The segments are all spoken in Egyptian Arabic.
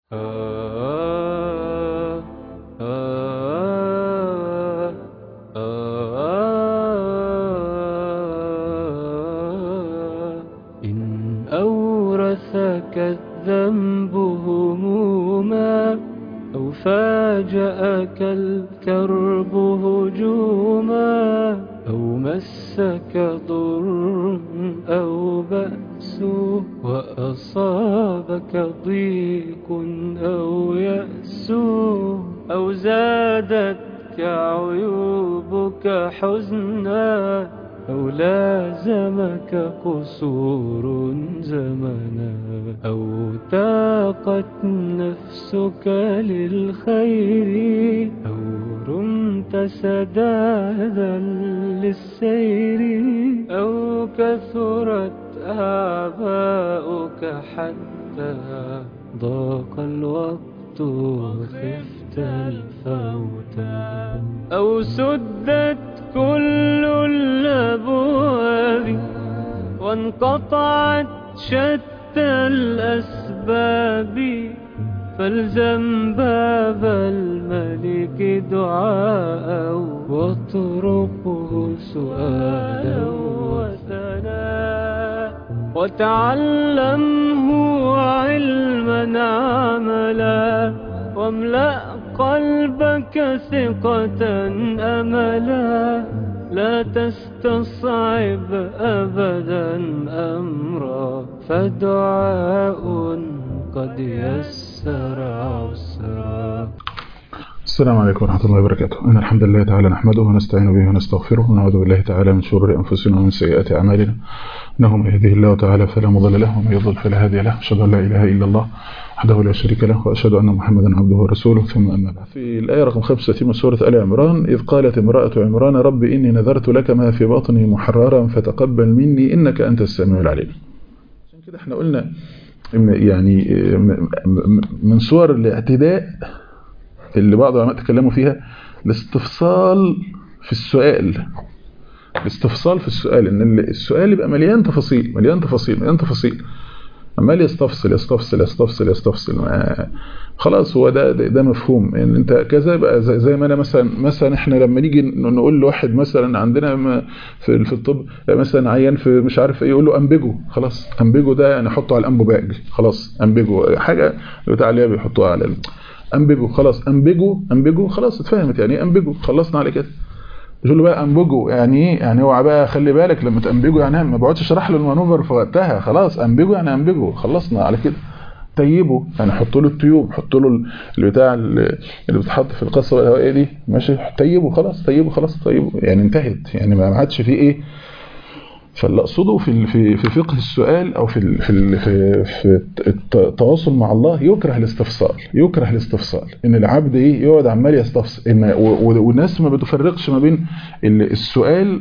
إن أورثك الذنب هموما أو فاجأك الكرب هجوما أو مسك ضر أو بأس وأصابك ضيق أو يأس أو زادتك عيوبك حزنا أو لازمك قصور زمنا أو تاقت نفسك للخير أو رمت سدادا للسير أو كثرت آباؤك حتى ضاق الوقت وخفت الفوت أو سدت كل الأبواب وانقطعت شتى الأسباب فالزم باب الملك دعاء واطرقه سؤالا وثناء وتعلمه علما عملا واملأ قلبك ثقة أملا لا تستصعب أبدا أمرا فدعاء قد يسر عسرا السلام عليكم ورحمة الله وبركاته إن الحمد لله تعالى نحمده ونستعين به ونستغفره ونعوذ بالله تعالى من شرور أنفسنا ومن سيئات أعمالنا إنه من يهده الله تعالى فلا مضل له ومن يضلل فلا هادي له أشهد أن لا إله إلا الله وحده لا شريك له وأشهد أن محمدا عبده ورسوله ثم أما بعد في الآية رقم 5 من سورة آل عمران إذ قالت امرأة عمران رب إني نذرت لك ما في بطني محررا فتقبل مني إنك أنت السميع العليم عشان كده احنا قلنا يعني من صور الاعتداء اللي بعض العلماء تكلموا فيها الاستفصال في السؤال الاستفصال في السؤال ان السؤال يبقى مليان تفاصيل مليان تفاصيل مليان تفاصيل عمال يستفصل يستفصل يستفصل يستفصل خلاص هو ده ده, ده مفهوم ان انت كذا يبقى زي, زي ما انا مثلا مثلا احنا لما نيجي نقول لواحد مثلا عندنا في في الطب مثلا عيان في مش عارف ايه يقول له انبجو خلاص انبجو ده يعني حطه على الانبوباج خلاص انبجو حاجه بتاع اللي بيحطوها على انبجو خلاص انبجو انبجو خلاص اتفهمت يعني ايه انبجو خلصنا على كده يقول له بقى انبجو يعني ايه يعني هو بقى خلي بالك لما تنبجو يعني ما بقعدش اشرح له المانوفر في وقتها خلاص انبجو يعني انبجو خلصنا على كده طيبه يعني حط له التيوب حط له البتاع اللي بتحط في القصه الهوائيه دي ماشي طيبه خلاص طيبه خلاص طيبه يعني انتهت يعني ما عادش فيه ايه فاللي اقصده في في في فقه السؤال او في في في, في التواصل مع الله يكره الاستفصال يكره الاستفصال ان العبد ايه يقعد عمال يستفصل ان والناس ما بتفرقش ما بين السؤال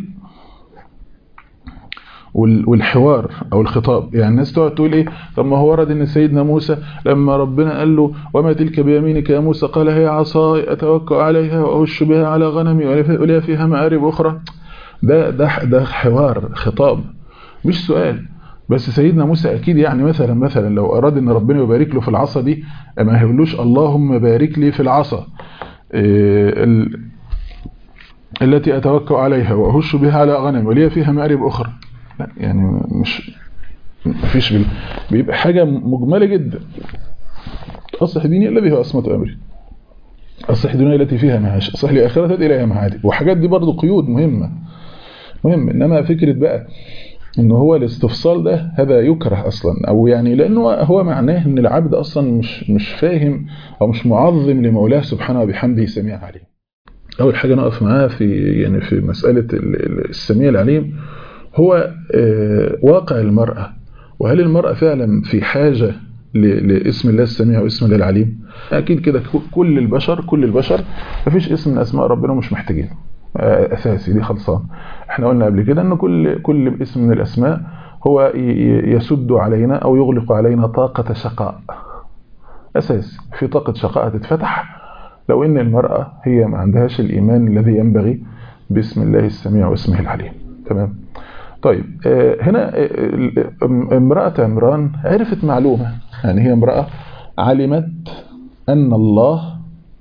والحوار او الخطاب يعني الناس تقعد تقول ايه طب ما هو ورد ان سيدنا موسى لما ربنا قال له وما تلك بيمينك يا موسى قال هي عصاي اتوكل عليها واهش بها على غنمي ولي فيها مآرب اخرى ده ده ده حوار خطاب مش سؤال بس سيدنا موسى اكيد يعني مثلا مثلا لو اراد ان ربنا يبارك له في العصا دي ما يقولوش اللهم بارك لي في العصا ال... التي اتوكل عليها واهش بها على غنم ولي فيها مآرب اخرى لا يعني مش مفيش بيبقى حاجه مجمله جدا اصلح ديني الذي هو عصمه امري اصلح دنيا التي فيها معاش اصلح لي اخرتها اليها معادي وحاجات دي برضو قيود مهمه مهم انما فكره بقى ان هو الاستفصال ده هذا يكره اصلا او يعني لانه هو معناه ان العبد اصلا مش مش فاهم او مش معظم لمولاه سبحانه وبحمده سميع عليم اول حاجه نقف معاه في يعني في مساله السميع العليم هو واقع المراه وهل المراه فعلا في حاجه لاسم الله السميع واسم الله العليم اكيد كده كل البشر كل البشر مفيش اسم من اسماء ربنا مش محتاجينه اساسي دي خلصان احنا قلنا قبل كده ان كل كل اسم من الاسماء هو يسد علينا او يغلق علينا طاقه شقاء اساسي في طاقه شقاء هتتفتح لو ان المراه هي ما عندهاش الايمان الذي ينبغي باسم الله السميع واسمه العليم تمام طيب هنا امراه عمران عرفت معلومه يعني هي امراه علمت أن الله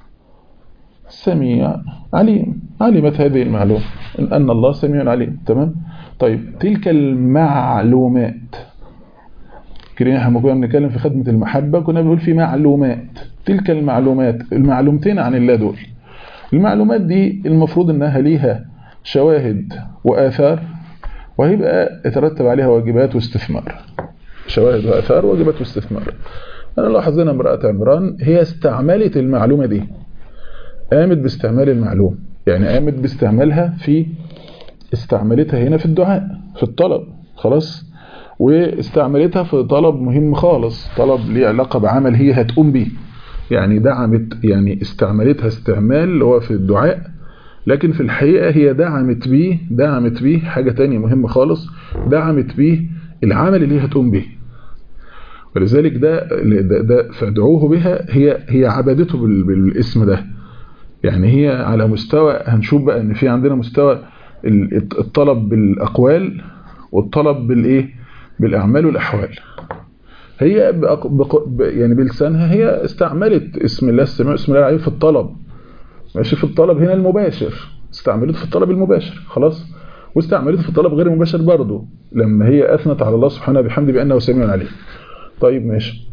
سميع عليم علمت هذه المعلومة أن الله سميع عليم تمام طيب تلك المعلومات كريم احنا كنا بنتكلم في خدمة المحبة كنا بنقول في معلومات تلك المعلومات المعلومتين عن الله دول المعلومات دي المفروض انها ليها شواهد وآثار وهيبقى يترتب عليها واجبات واستثمار شواهد وآثار وواجبات واستثمار أنا لاحظ هنا امرأة عمران هي استعملت المعلومة دي قامت باستعمال المعلومة يعني قامت باستعمالها في استعملتها هنا في الدعاء في الطلب خلاص واستعملتها في طلب مهم خالص طلب ليه علاقة بعمل هي هتقوم به يعني دعمت يعني استعملتها استعمال اللي هو في الدعاء لكن في الحقيقة هي دعمت بيه دعمت بيه حاجة تانية مهمة خالص دعمت بيه العمل اللي هي هتقوم به ولذلك ده ده, ده فادعوه بها هي هي عبادته بالاسم ده يعني هي على مستوى هنشوف بقى ان في عندنا مستوى الطلب بالاقوال والطلب بالايه بالاعمال والاحوال هي بأق... بق... يعني بلسانها هي استعملت اسم الله السميع اسم الله العليم في الطلب ماشي في الطلب هنا المباشر استعملته في الطلب المباشر خلاص واستعملته في الطلب غير المباشر برضه لما هي اثنت على الله سبحانه بحمده بانه سميع عليم طيب ماشي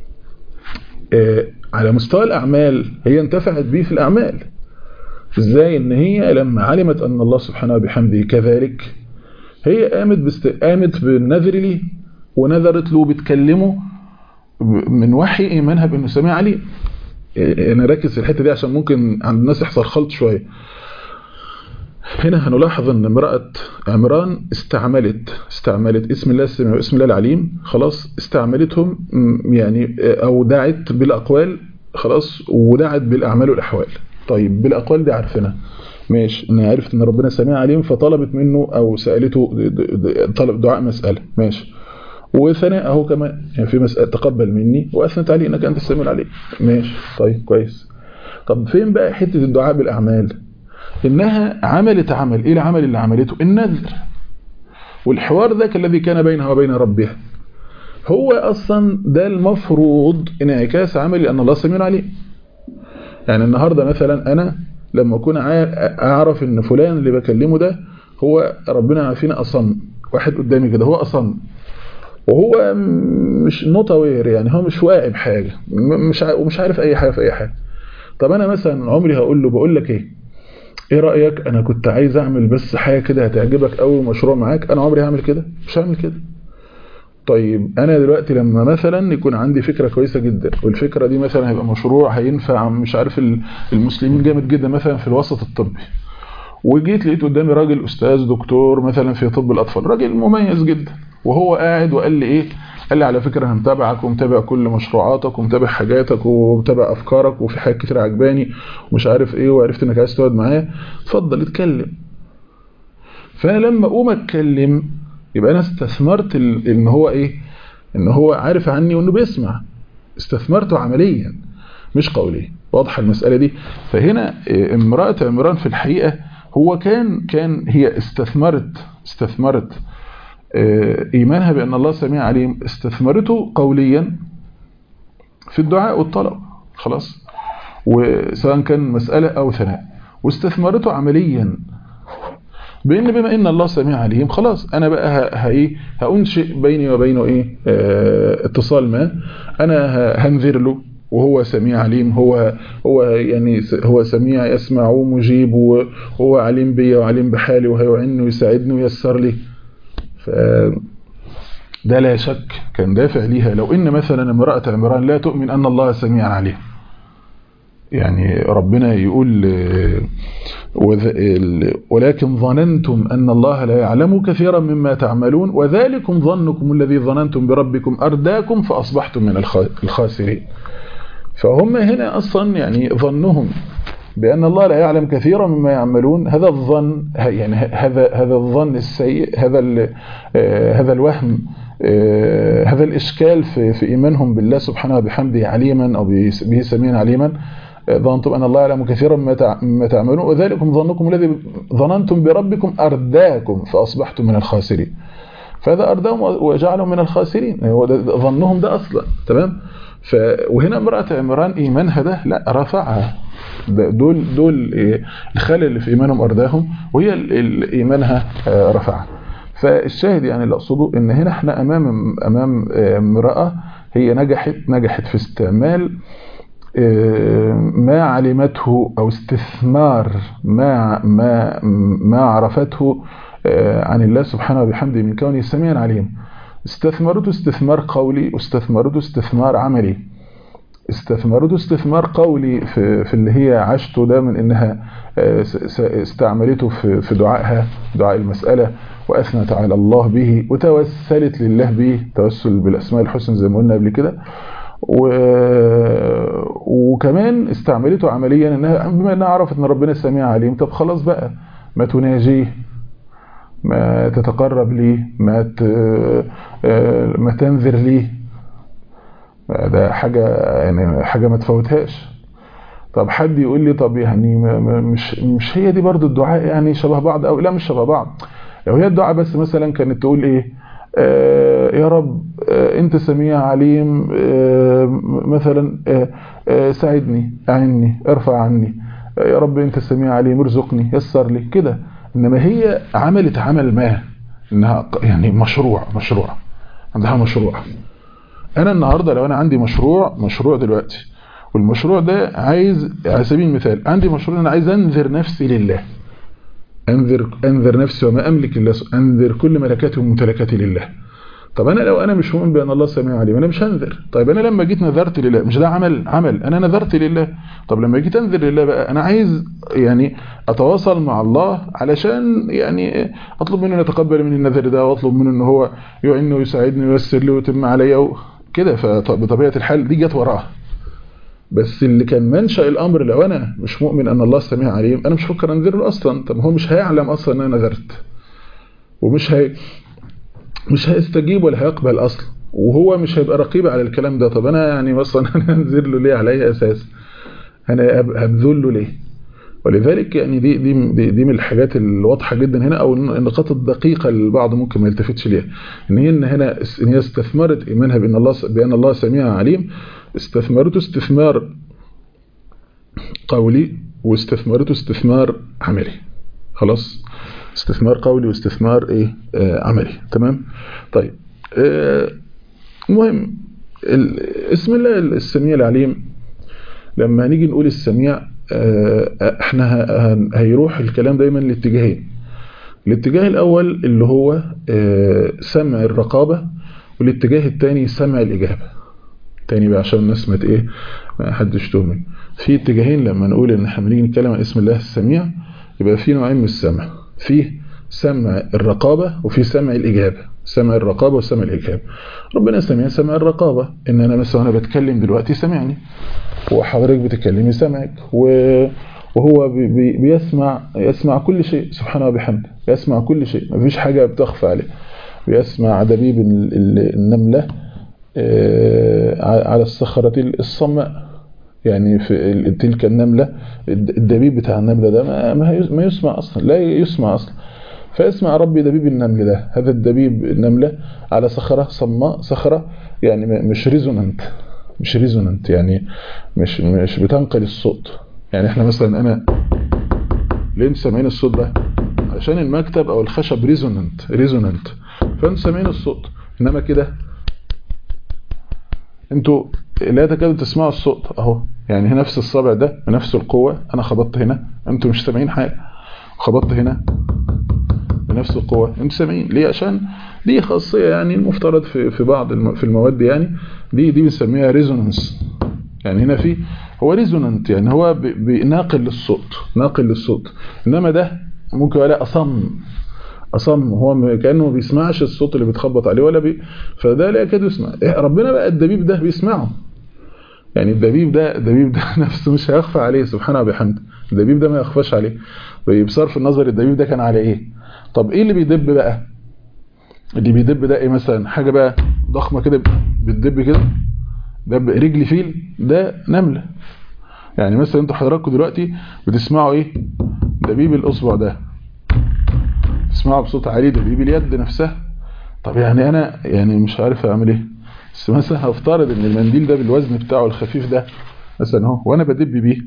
آه على مستوى الأعمال هي انتفعت به في الأعمال ازاي ان هي لما علمت أن الله سبحانه بحمده كذلك هي قامت بست... قامت بالنذر ليه ونذرت له بتكلمه من وحي إيمانها بأنه سميع عليم أنا ركز في الحتة دي عشان ممكن عند الناس يحصل خلط شوية هنا هنلاحظ ان امرأة عمران استعملت استعملت اسم الله السميع واسم الله العليم خلاص استعملتهم يعني او دعت بالاقوال خلاص ودعت بالاعمال والاحوال طيب بالاقوال دي عارفينها ماشي انا عرفت ان ربنا سميع عليم فطلبت منه او سالته طلب دعاء مساله ماشي وثناء اهو كمان يعني في مساله تقبل مني واثنت علي انك انت السميع العليم ماشي طيب كويس طب فين بقى حته الدعاء بالاعمال انها عملت عمل ايه العمل اللي عملته النذر والحوار ذاك الذي كان بينها وبين ربها هو اصلا ده المفروض انعكاس عمل لان الله سميع عليم يعني النهارده مثلا انا لما اكون اعرف ان فلان اللي بكلمه ده هو ربنا عافينا اصم واحد قدامي كده هو اصم وهو مش نوت اوير يعني هو مش واعي بحاجه مش ومش عارف اي حاجه في اي حاجه طب انا مثلا عمري هقول له بقول لك ايه ايه رأيك انا كنت عايز اعمل بس حاجة كده هتعجبك قوي مشروع معاك انا عمري هعمل كده مش هعمل كده طيب انا دلوقتي لما مثلا يكون عندي فكرة كويسة جدا والفكرة دي مثلا هيبقى مشروع هينفع مش عارف المسلمين جامد جدا مثلا في الوسط الطبي وجيت لقيت قدامي راجل استاذ دكتور مثلا في طب الاطفال راجل مميز جدا وهو قاعد وقال لي ايه قال لي على فكرة انا متابعك ومتابع كل مشروعاتك ومتابع حاجاتك ومتابع افكارك وفي حاجات كتير عجباني ومش عارف ايه وعرفت انك عايز تقعد معايا اتفضل اتكلم فانا لما اقوم اتكلم يبقى انا استثمرت ان هو ايه ان هو عارف عني وانه بيسمع استثمرته عمليا مش قوليا واضحه المساله دي فهنا امراه عمران في الحقيقه هو كان كان هي استثمرت استثمرت إيمانها بأن الله سميع عليم استثمرته قوليا في الدعاء والطلب خلاص وسواء كان مسألة أو ثناء واستثمرته عمليا بأن بما أن الله سميع عليم خلاص أنا بقى هايه هأنشئ بيني وبينه إيه اه اتصال ما أنا هنذر له وهو سميع عليم هو هو يعني هو سميع يسمع ومجيب وهو عليم بي وعليم بحالي وهيعني ويساعدني ويسر لي ف ده لا شك كان دافع ليها لو ان مثلا امرأة عمران لا تؤمن ان الله سميع عليها يعني ربنا يقول ولكن ظننتم أن الله لا يعلم كثيرا مما تعملون وذلكم ظنكم الذي ظننتم بربكم أرداكم فأصبحتم من الخاسرين فهم هنا أصلا يعني ظنهم بأن الله لا يعلم كثيرا مما يعملون هذا الظن يعني هذا هذا الظن السيء هذا هذا الوهم هذا الإشكال في في إيمانهم بالله سبحانه وبحمده عليما أو به سميعا عليما ظننتم أن الله يعلم كثيرا مما تعملون وذلكم ظنكم الذي ظننتم بربكم أرداكم فأصبحتم من الخاسرين فهذا أردهم وجعلهم من الخاسرين هو ظنهم ده أصلا تمام ف وهنا امرأة عمران إيمانها ده لا رفعها دول دول الخلل اللي في إيمانهم أرداهم وهي إيمانها رفعها فالشاهد يعني اللي أقصده إن هنا احنا أمام أمام امرأة هي نجحت نجحت في استعمال ما علمته أو استثمار ما ما ما عرفته عن الله سبحانه وبحمده من كونه سميعا عليم استثمرته استثمار قولي واستثمرته استثمار عملي استثمرته استثمار قولي في, في اللي هي عاشته ده من انها استعملته في, في دعائها دعاء المسألة واثنت على الله به وتوسلت لله به توسل بالاسماء الحسنى زي ما قلنا قبل كده و... وكمان استعملته عمليا انها بما انها عرفت ان ربنا سميع عليم طب خلاص بقى ما تناجيه ما تتقرب ليه ما ت... ما تنذر ليه ده حاجة يعني حاجة ما تفوتهاش طب حد يقول لي طب يعني مش مش هي دي برضو الدعاء يعني شبه بعض او لا مش شبه بعض لو هي الدعاء بس مثلا كانت تقول ايه آه يا رب آه انت سميع عليم آه مثلا ساعدني اعني ارفع عني يا رب انت سميع عليم ارزقني يسر لي كده انما هي عملت عمل ما انها يعني مشروع مشروع عندها مشروع انا النهارده لو انا عندي مشروع مشروع دلوقتي والمشروع ده عايز على سبيل المثال عندي مشروع انا عايز انذر نفسي لله انذر انذر نفسي وما املك الا انذر كل ملكاتي وممتلكاتي لله طب انا لو انا مش مؤمن بان الله سميع عليم انا مش هنذر طيب انا لما جيت نذرت لله مش ده عمل عمل انا نذرت لله طب لما جيت انذر لله بقى انا عايز يعني اتواصل مع الله علشان يعني اطلب منه يتقبل مني النذر ده واطلب منه ان هو يعيني ويساعدني وييسر لي ويتم عليا كده فبطبيعه الحال دي جت وراها بس اللي كان منشأ الامر لو انا مش مؤمن ان الله سميع عليم انا مش فكر انذر له اصلا طب هو مش هيعلم اصلا ان انا نذرت ومش هي مش هيستجيب ولا هيقبل اصلا وهو مش هيبقى رقيب على الكلام ده طب انا يعني اصلا انا انذر له ليه على اي اساس انا هبذل له ليه ولذلك يعني دي دي دي, دي من الحاجات الواضحه جدا هنا او النقاط الدقيقه اللي البعض ممكن ما يلتفتش ليها ان هي ان هنا ان هي استثمرت ايمانها بان الله بان الله سميع عليم استثمرته استثمار قولي واستثمرته استثمار عملي خلاص استثمار قولي واستثمار ايه آه عملي تمام طيب آه المهم اسم الله السميع العليم لما نيجي نقول السميع آه احنا هيروح الكلام دايما لاتجاهين الاتجاه الاول اللي هو سمع الرقابة والاتجاه الثاني سمع الاجابة تاني بقى عشان الناس ما ايه ما حدش تهمل في اتجاهين لما نقول ان احنا بنيجي نتكلم عن اسم الله السميع يبقى في نوعين من السمع في سمع الرقابة وفي سمع الإجابة سمع الرقابة وسمع الإجابة ربنا سمع سمع الرقابة إن أنا مثلا أنا بتكلم دلوقتي سمعني وحضرتك بتكلمي سمعك وهو بي بيسمع يسمع كل شيء سبحانه وبحمده يسمع كل شيء مفيش حاجة بتخفى عليه بيسمع دبيب النملة على الصخرة الصماء يعني في تلك النملة الدبيب بتاع النملة ده ما يسمع أصلا لا يسمع أصلا فاسمع ربي دبيب النمل ده هذا الدبيب النملة على صخرة صماء صخرة يعني مش ريزونانت مش ريزونانت يعني مش مش بتنقل الصوت يعني احنا مثلا انا ليه سامعين الصوت ده عشان المكتب او الخشب ريزونانت ريزونانت فانتوا سامعين الصوت انما كده انتوا لا تكادوا تسمعوا الصوت اهو يعني نفس الصابع ده بنفس القوة انا خبطت هنا انتوا مش سامعين حاجة خبطت هنا بنفس القوة انتوا سامعين ليه عشان دي خاصية يعني المفترض في في بعض في المواد يعني دي دي بنسميها ريزونانس يعني هنا في هو ريزونانت يعني هو ناقل للصوت ناقل للصوت انما ده ممكن ولا اصم اصم هو كانه ما بيسمعش الصوت اللي بيتخبط عليه ولا بي فده لا يكاد يسمع ربنا بقى الدبيب ده بيسمعه يعني الدبيب ده الدبيب ده نفسه مش هيخفى عليه سبحانه وبحمده الدبيب ده ما يخفاش عليه بصرف النظر الدبيب ده كان على ايه طب ايه اللي بيدب بقى اللي بيدب ده ايه مثلا حاجة بقى ضخمة كده بتدب كده ده رجل فيل ده نملة يعني مثلا انتوا حضراتكم دلوقتي بتسمعوا ايه دبيب الاصبع ده تسمعوا بصوت عالي دبيب اليد نفسها طب يعني انا يعني مش عارف اعمل ايه بس مثلا هفترض ان المنديل ده بالوزن بتاعه الخفيف ده مثلا اهو وانا بدب بيه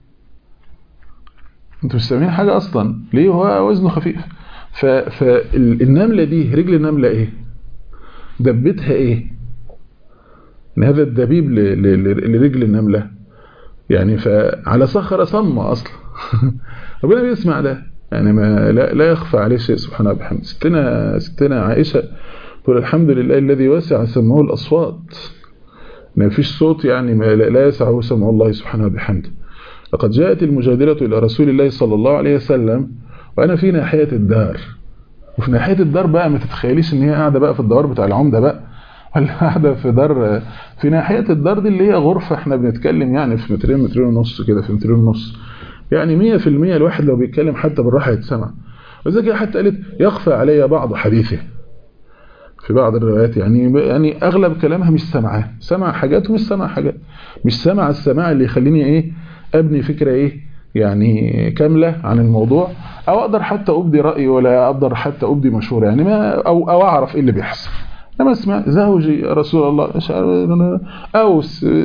انتوا مش سامعين حاجه اصلا ليه هو وزنه خفيف فالنمله دي رجل النمله ايه دبتها ايه ان هذا الدبيب لرجل النمله يعني فعلى صخره صمه اصلا ربنا بيسمع ده يعني ما لا, لا يخفى عليه شيء سبحانه وبحمده ستنا ستنا عائشه تقول الحمد لله الذي وسع سمعه الاصوات ما فيش صوت يعني ما لا يسعه سمع الله سبحانه وبحمده لقد جاءت المجادلة إلى رسول الله صلى الله عليه وسلم وأنا في ناحية الدار وفي ناحية الدار بقى ما تتخيليش إن هي قاعدة بقى في الدوار بتاع العمدة بقى ولا قاعدة في دار في ناحية الدار دي اللي هي غرفة احنا بنتكلم يعني في مترين مترين ونص كده في مترين ونص يعني مية في المية الواحد لو بيتكلم حتى بالراحة يتسمع وذلك كده حتى قالت يخفى علي بعض حديثه في بعض الروايات يعني يعني اغلب كلامها مش سمعاه سمع حاجات ومش سمع حاجات مش سمع السماع اللي يخليني ايه ابني فكره ايه يعني كامله عن الموضوع او اقدر حتى ابدي رايي ولا اقدر حتى ابدي مشوره يعني ما او او اعرف ايه اللي بيحصل لما اسمع زوجي يا رسول الله او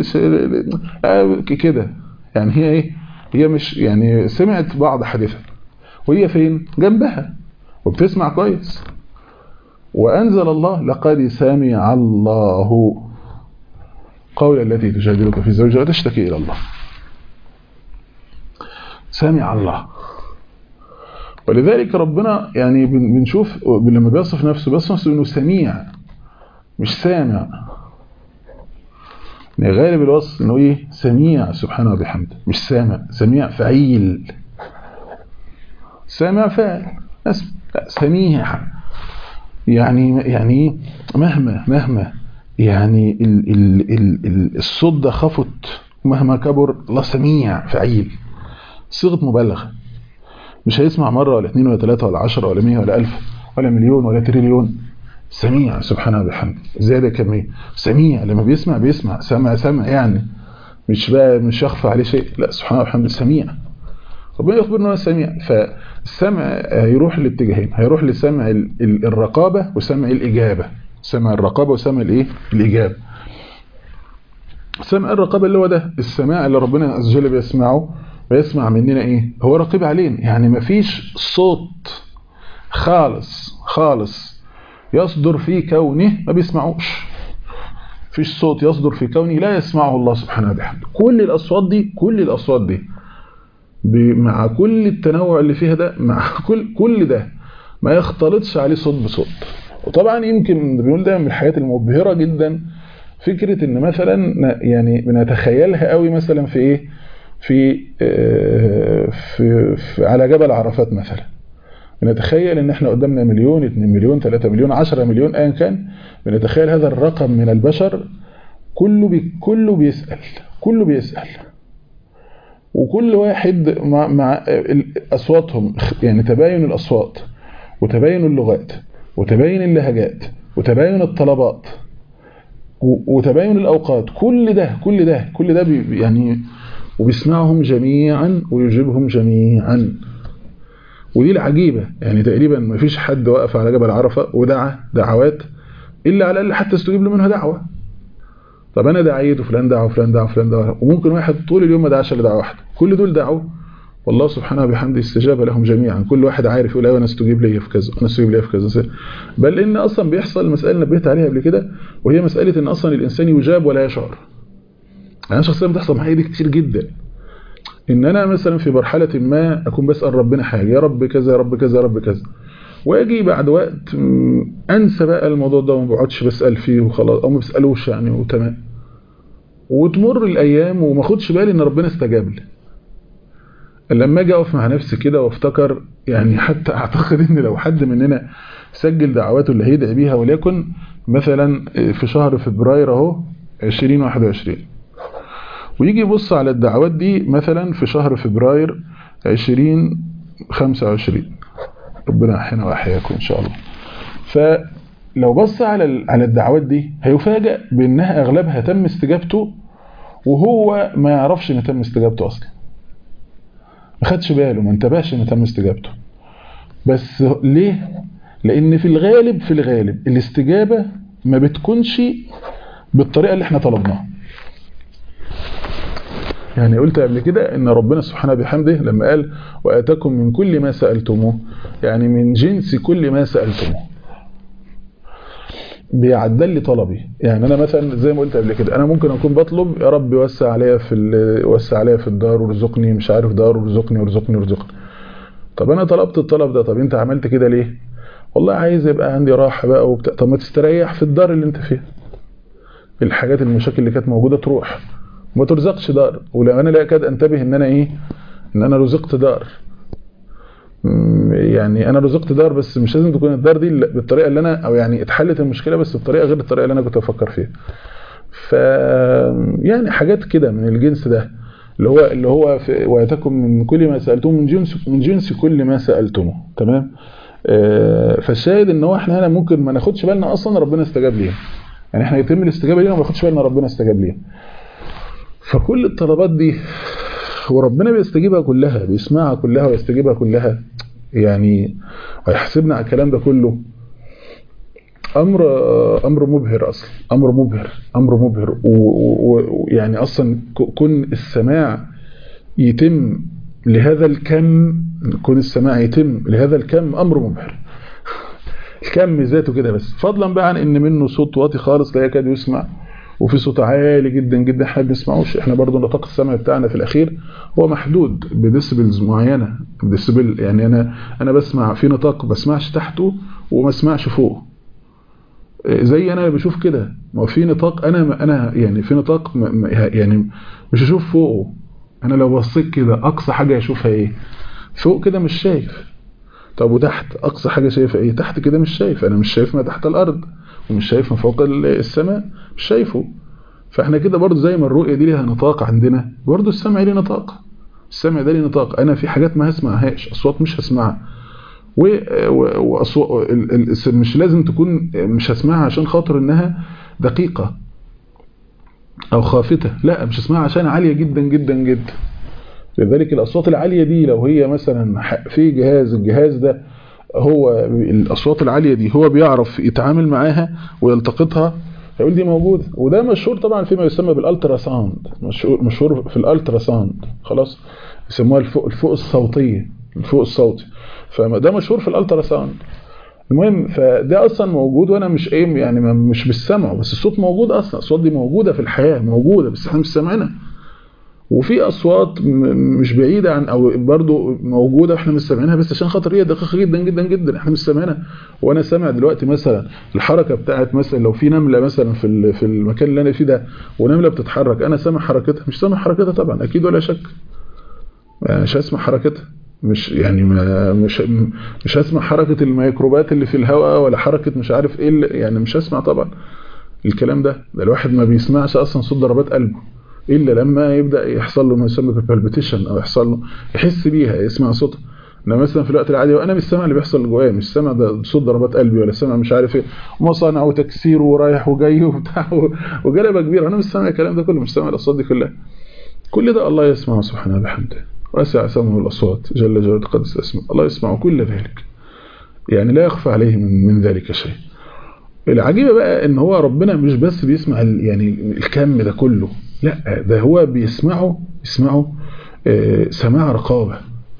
كده يعني هي ايه هي مش يعني سمعت بعض حديثها وهي فين جنبها وبتسمع كويس وأنزل الله لقد سمع الله قول التي تجادلك في زوجها وتشتكي إلى الله سمع الله ولذلك ربنا يعني بنشوف لما بيصف نفسه بيصف نفسه انه سميع مش سامع يعني غالب الوصف انه ايه سميع سبحانه وبحمده مش سامع سميع فعيل سامع فاعل سميع يعني يعني مهما مهما يعني ال ال ال ال الصوت ده خفت مهما كبر الله سميع فعيل صيغه مبالغه مش هيسمع مره ولا اثنين ولا ثلاثه ولا عشرة ولا مية ولا ألف ولا مليون ولا تريليون سميع سبحانه وبحمده زياده كميه سميع لما بيسمع بيسمع سمع سمع يعني مش بقى مش يخفى عليه شيء لا سبحانه وبحمده سميع ربنا يخبر ان هو سميع فالسمع هيروح لاتجاهين هيروح لسمع الرقابه وسمع الاجابه سمع الرقابه وسمع الايه الاجابه سمع الرقابه اللي هو ده السماع اللي ربنا عز وجل بيسمعه ويسمع مننا ايه هو رقيب علينا يعني مفيش صوت خالص خالص يصدر في كونه ما بيسمعوش مفيش صوت يصدر في كونه لا يسمعه الله سبحانه وبحمده كل الاصوات دي كل الاصوات دي مع كل التنوع اللي فيها ده مع كل كل ده ما يختلطش عليه صوت بصوت وطبعا يمكن بنقول ده من الحاجات المبهره جدا فكره ان مثلا يعني بنتخيلها قوي مثلا في ايه في في, في على جبل عرفات مثلا بنتخيل ان احنا قدامنا مليون 2 مليون 3 مليون 10 مليون ايا كان بنتخيل هذا الرقم من البشر كله بي كله بيسال كله بيسال وكل واحد مع, مع اصواتهم يعني تباين الاصوات وتباين اللغات وتباين اللهجات وتباين الطلبات وتباين الاوقات كل ده كل ده كل ده بي يعني وبيسمعهم جميعا ويجيبهم جميعا ودي العجيبه يعني تقريبا ما فيش حد وقف على جبل عرفه ودعا دعوات الا على الاقل حتى استجيب له منها دعوه طب انا دعيت وفلان دعا وفلان دعا وفلان دعا وممكن واحد طول اليوم ما دعاش الا دعوه واحده كل دول دعوا والله سبحانه وبحمده استجاب لهم جميعا كل واحد عارف يقول ايوه انا استجيب لي في كذا انا استجيب لي في كذا بل ان اصلا بيحصل مساله نبهت عليها قبل كده وهي مساله ان اصلا الانسان يجاب ولا يشعر انا شخصيا بتحصل معايا دي كتير جدا ان انا مثلا في مرحله ما اكون بسال ربنا حاجه يا رب كذا يا رب كذا يا رب كذا واجي بعد وقت انسى بقى الموضوع ده وما بقعدش بسال فيه وخلاص او ما بسالوش يعني وتمام وتمر الايام وما اخدش بالي ان ربنا استجاب لي لما اجي اقف مع نفسي كده وافتكر يعني حتى اعتقد ان لو حد مننا سجل دعواته اللي هيدعي بيها وليكن مثلا في شهر فبراير اهو 2021 ويجي يبص على الدعوات دي مثلا في شهر فبراير 2025 ربنا يحيينا واحياكم ان شاء الله فلو بص على على الدعوات دي هيفاجئ بانها اغلبها تم استجابته وهو ما يعرفش ان تم استجابته اصلا ما خدش باله ما انتبهش ان تم استجابته بس ليه لان في الغالب في الغالب الاستجابة ما بتكونش بالطريقة اللي احنا طلبناها يعني قلت قبل كده ان ربنا سبحانه بحمده لما قال واتاكم من كل ما سألتموه يعني من جنس كل ما سألتموه بيعدل لي طلبي يعني انا مثلا زي ما قلت قبل كده انا ممكن اكون بطلب يا رب وسع عليا في وسع عليا في الدار وارزقني مش عارف دار وارزقني وارزقني وارزقني طب انا طلبت الطلب ده طب انت عملت كده ليه والله عايز يبقى عندي راحه بقى وبتاع طب ما تستريح في الدار اللي انت فيها الحاجات المشاكل اللي كانت موجوده تروح وما ترزقش دار ولو انا لا اكاد انتبه ان انا ايه ان انا رزقت دار يعني انا رزقت دار بس مش لازم تكون الدار دي بالطريقه اللي انا او يعني اتحلت المشكله بس بطريقه غير الطريقه اللي انا كنت بفكر فيها ف يعني حاجات كده من الجنس ده اللي هو اللي هو ويتكم من كل ما سالتم من جنس من جنس كل ما سالتمه تمام آه فالشاهد ان هو احنا هنا ممكن ما ناخدش بالنا اصلا ربنا استجاب ليها يعني احنا يتم الاستجابه لينا وما ناخدش بالنا ربنا استجاب ليها فكل الطلبات دي وربنا بيستجيبها كلها بيسمعها كلها ويستجيبها كلها يعني ويحسبنا على الكلام ده كله امر امر مبهر اصلا امر مبهر امر مبهر ويعني اصلا كون السماع يتم لهذا الكم كون السماع يتم لهذا الكم امر مبهر الكم ذاته كده بس فضلا بقى عن ان منه صوت واطي خالص لا يكاد يسمع وفي صوت عالي جدا جدا احنا ما بنسمعوش احنا برضو نطاق السمع بتاعنا في الاخير هو محدود بديسبلز معينه ديسبل يعني انا انا بسمع في نطاق بسمعش تحته وما اسمعش فوقه زي انا بشوف كده ما في نطاق انا انا يعني في نطاق يعني مش هشوف فوقه انا لو بصيت كده اقصى حاجه اشوفها ايه فوق كده مش شايف طب وتحت اقصى حاجه شايفها ايه تحت كده مش شايف انا مش شايف ما تحت الارض ومش شايف من فوق السماء مش شايفه فاحنا كده برضو زي ما الرؤيه دي ليها نطاق عندنا برضو السمع ليه نطاق السمع ده ليه نطاق انا في حاجات ما هسمعهاش اصوات مش هسمعها واصوات مش لازم تكون مش هسمعها عشان خاطر انها دقيقه او خافته لا مش هسمعها عشان عاليه جدا جدا جدا لذلك الاصوات العاليه دي لو هي مثلا في جهاز الجهاز ده هو الاصوات العاليه دي هو بيعرف يتعامل معاها ويلتقطها هيقول دي موجوده وده مشهور طبعا فيما يسمى بالالترا ساوند مشهور مشهور في الالترا ساوند خلاص يسموها الفوق الفوق الصوتيه الفوق الصوتي فده مشهور في الالترا ساوند المهم فده اصلا موجود وانا مش ايه يعني مش بالسمع بس الصوت موجود اصلا الاصوات دي موجوده في الحياه موجوده بس احنا مش سامعينها وفي اصوات مش بعيده عن او برضو موجوده احنا مش سامعينها بس عشان خاطر هي دقيقه جدا جدا جدا احنا مش سامعينها وانا سامع دلوقتي مثلا الحركه بتاعت مثلا لو في نمله مثلا في في المكان اللي انا فيه ده ونمله بتتحرك انا سامع حركتها مش سامع حركتها طبعا اكيد ولا شك يعني مش هسمع حركتها مش يعني ما مش مش هسمع حركه الميكروبات اللي في الهواء ولا حركه مش عارف ايه يعني مش هسمع طبعا الكلام ده ده الواحد ما بيسمعش اصلا صوت ضربات قلبه الا لما يبدا يحصل له ما يسمى بالبالبيتيشن او يحصل له يحس بيها يسمع صوتها انا مثلا في الوقت العادي وانا مش سامع اللي بيحصل جوايا مش سامع ده صوت ضربات قلبي ولا سامع مش عارف ايه مصانع وتكسير ورايح وجاي وبتاع وجلبه كبيره انا مش سامع الكلام ده كله مش سامع الاصوات دي كلها كل ده الله يسمعه سبحانه وبحمده واسع سمعه الاصوات جل جلاله قدس اسمه الله يسمع كل ذلك يعني لا يخفى عليه من, من ذلك شيء العجيبه بقى ان هو ربنا مش بس بيسمع يعني الكم ده كله لا ده هو بيسمعه يسمعه آه سماع رقابه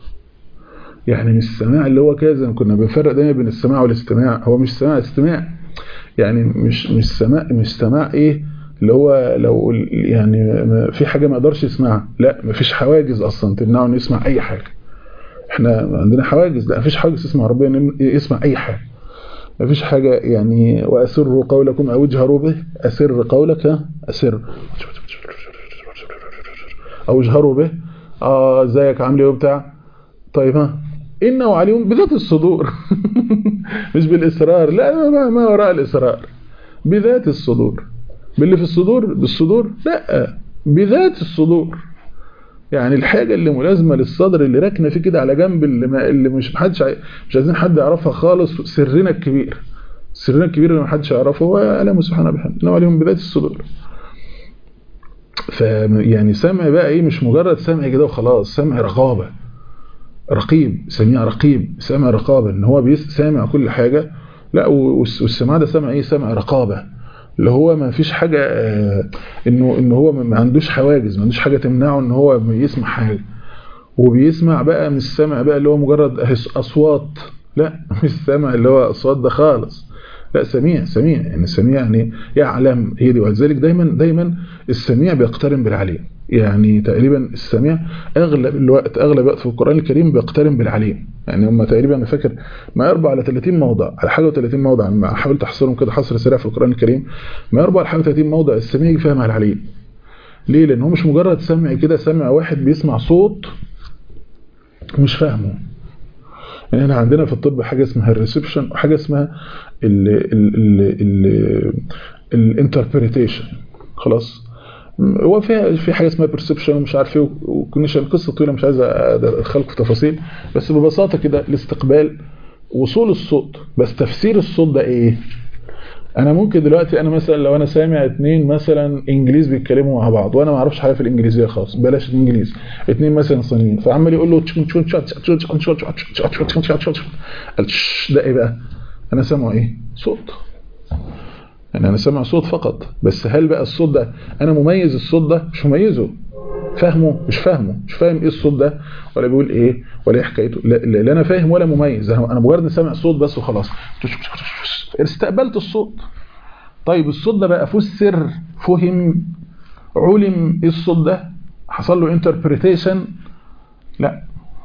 يعني مش السماع اللي هو كده زي ما كنا بنفرق دايما بين السماع والاستماع هو مش سماع استماع يعني مش مش سماع مش سماع ايه اللي هو لو يعني في حاجه ما يقدرش يسمعها لا مفيش حواجز اصلا تمنعه انه يسمع اي حاجه احنا عندنا حواجز لا مفيش حاجز يسمع ربنا يسمع اي حاجه مفيش حاجة يعني وأسروا قولكم أو اجهروا به أسر قولك أسر أو اجهروا به آه ازيك عامل ايه وبتاع طيب ها إنه عليم بذات الصدور مش بالإصرار لا ما, ما وراء الإصرار بذات الصدور باللي في الصدور بالصدور لا بذات الصدور يعني الحاجة اللي ملازمة للصدر اللي راكنه فيه كده على جنب اللي, ما اللي مش محدش مش عايزين حد يعرفها خالص سرنا الكبير سرنا الكبير اللي محدش يعرفه هو يعلم سبحانه بحمده انه عليهم بذات الصدور ف يعني سمع بقى ايه مش مجرد سمع كده وخلاص سمع رغابة رقيب سميع رقيب سامع رقابة ان هو سامع كل حاجة لا والسماع ده سامع ايه سامع رقابة اللي هو ما فيش حاجة اه انه ان هو ما عندوش حواجز ما عندوش حاجة تمنعه ان هو يسمع حاجة وبيسمع بقى مش سامع بقى اللي هو مجرد اصوات لا مش سامع اللي هو اصوات ده خالص لا سميع سميع يعني السميع يعني يعلم هي دي ولذلك دايما دايما السميع بيقترن بالعليم يعني تقريبا السميع اغلب الوقت اغلب الوقت في القران الكريم بيقترن بالعليم يعني هم تقريبا انا فاكر ما يربع على 30 موضع على حاجه و30 موضع ما حاولت احصرهم كده حصر سريع في القران الكريم ما يربع على حاجه و30 موضع السميع يجي فيها مع العليم ليه لان هو مش مجرد سمع كده سمع واحد بيسمع صوت مش فاهمه يعني احنا عندنا في الطب حاجه اسمها الريسبشن وحاجه اسمها الانتربريتيشن خلاص هو في في حاجه اسمها بيرسبشن ومش عارف ايه وكونيشن قصه طويله مش عايز ادخلكم في تفاصيل بس ببساطه كده الاستقبال وصول الصوت بس تفسير الصوت ده ايه انا ممكن دلوقتي انا مثلا لو انا سامع اتنين مثلا انجليز بيتكلموا مع بعض وانا ما اعرفش حاجه في الانجليزيه خالص بلاش الانجليزي اتنين مثلا صينيين فعمال يقول له ده ايه بقى انا سامعه ايه صوت يعني انا سامع صوت فقط بس هل بقى الصوت ده انا مميز الصوت ده مش مميزه فاهمه مش فاهمه مش فاهم ايه الصوت ده ولا بيقول ايه ولا ايه حكايته لا, لا انا فاهم ولا مميز انا مجرد سامع صوت بس وخلاص استقبلت الصوت طيب الصوت ده بقى فسر فهم علم ايه الصوت ده حصل له انتربريتيشن لا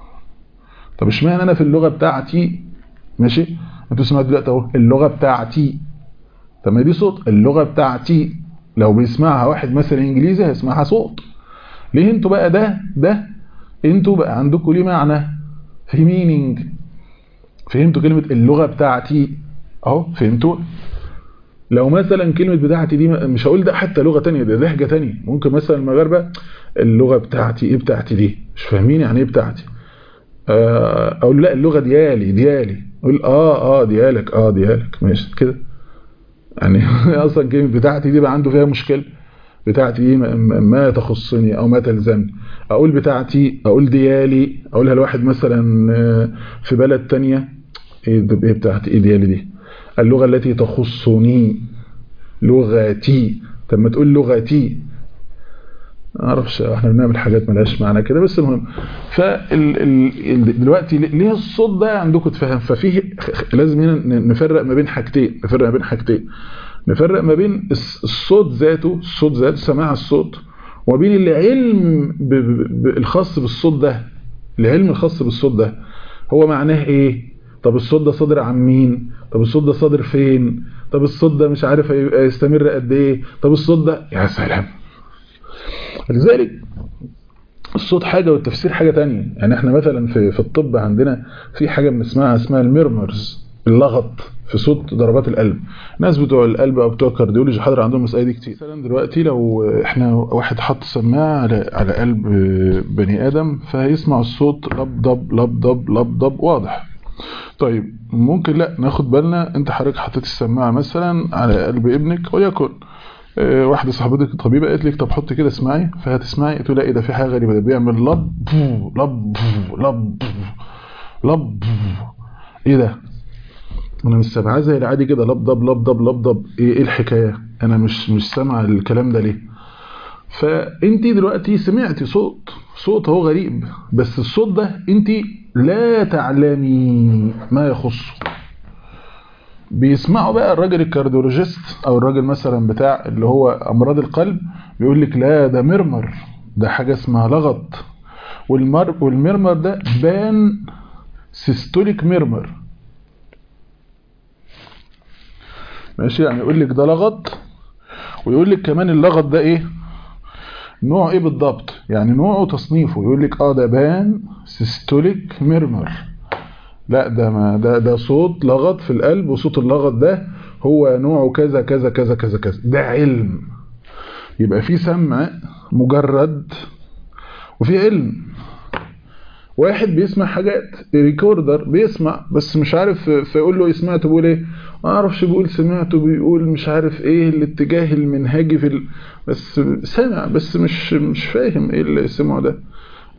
طب اشمعنى انا في اللغه بتاعتي ماشي انتوا سمعتوا دلوقتي اهو اللغه بتاعتي طب ما دي صوت اللغه بتاعتي لو بيسمعها واحد مثلا انجليزي هيسمعها صوت ليه انتوا بقى ده ده انتوا بقى عندكم ليه معنى في مينينج فهمتوا كلمه اللغه بتاعتي اهو فهمتوا لو مثلا كلمة بتاعتي دي مش هقول ده حتى لغة تانية ده لهجة تانية ممكن مثلا المغاربة اللغة بتاعتي ايه بتاعتي دي مش فاهمين يعني ايه بتاعتي اقول لا اللغة ديالي ديالي اقول اه اه ديالك اه ديالك ماشي كده يعني اصلا كلمة بتاعتي دي بقى عنده فيها مشكلة بتاعتي دي ما تخصني او ما تلزمني اقول بتاعتي اقول ديالي اقولها لواحد مثلا في بلد تانية ايه بتاعتي ايه ديالي دي اللغة التي تخصني لغتي طب ما تقول لغتي اعرفش احنا بنعمل حاجات ملهاش معنى كده بس المهم فدلوقتي ليه الصوت ده عندكم تفهم ففيه لازم هنا نفرق ما بين حاجتين نفرق ما بين حاجتين نفرق ما بين الصوت ذاته الصوت ذاته سماع الصوت وبين العلم الخاص بالصوت ده العلم الخاص بالصوت ده هو معناه ايه طب الصوت ده صادر عن مين طب الصوت ده صادر فين طب الصوت ده مش عارف يستمر قد ايه طب الصوت ده يا سلام لذلك الصوت حاجة والتفسير حاجة تانية يعني احنا مثلا في في الطب عندنا في حاجة بنسمعها اسمها الميرمرز اللغط في صوت ضربات القلب ناس بتوع القلب او بتوع الكارديولوجي حاضر عندهم المسألة دي كتير مثلا دلوقتي لو احنا واحد حط سماعة على على قلب بني ادم فهيسمع الصوت لب ضب لب ضب لب ضب واضح طيب ممكن لا ناخد بالنا انت حضرتك حطيت السماعه مثلا على قلب ابنك وليكن اه واحده صاحبتك طبيبه قالت لك طب حط كده اسمعي فهتسمعي تقول لا ايه ده في حاجه غريبه ده بيعمل لب لب لب لب ايه ده انا مش سامعاه زي العادي كده لب ضب لب ضب لب ضب ايه, ايه الحكايه انا مش مش سامع الكلام ده ليه فانت دلوقتي سمعتي صوت صوت هو غريب بس الصوت ده انت لا تعلمي ما يخصه بيسمعوا بقى الراجل الكارديولوجيست او الراجل مثلا بتاع اللي هو امراض القلب بيقول لك لا ده مرمر ده حاجه اسمها لغط والمر والمرمر ده بان سيستوليك ميرمر ماشي يعني يقول لك ده لغط ويقول لك كمان اللغط ده ايه نوع ايه بالضبط يعني نوعه تصنيفه يقول لك اه ده بان سيستوليك ميرمر لا ده ما ده ده صوت لغط في القلب وصوت اللغط ده هو نوعه كذا كذا كذا كذا كذا ده علم يبقى في سمع مجرد وفي علم واحد بيسمع حاجات ريكوردر بيسمع بس مش عارف فيقول له سمعته بيقول ايه ما اعرفش بيقول سمعته بيقول مش عارف ايه الاتجاه المنهجي في ال... بس سامع بس مش مش فاهم ايه اللي سمعه ده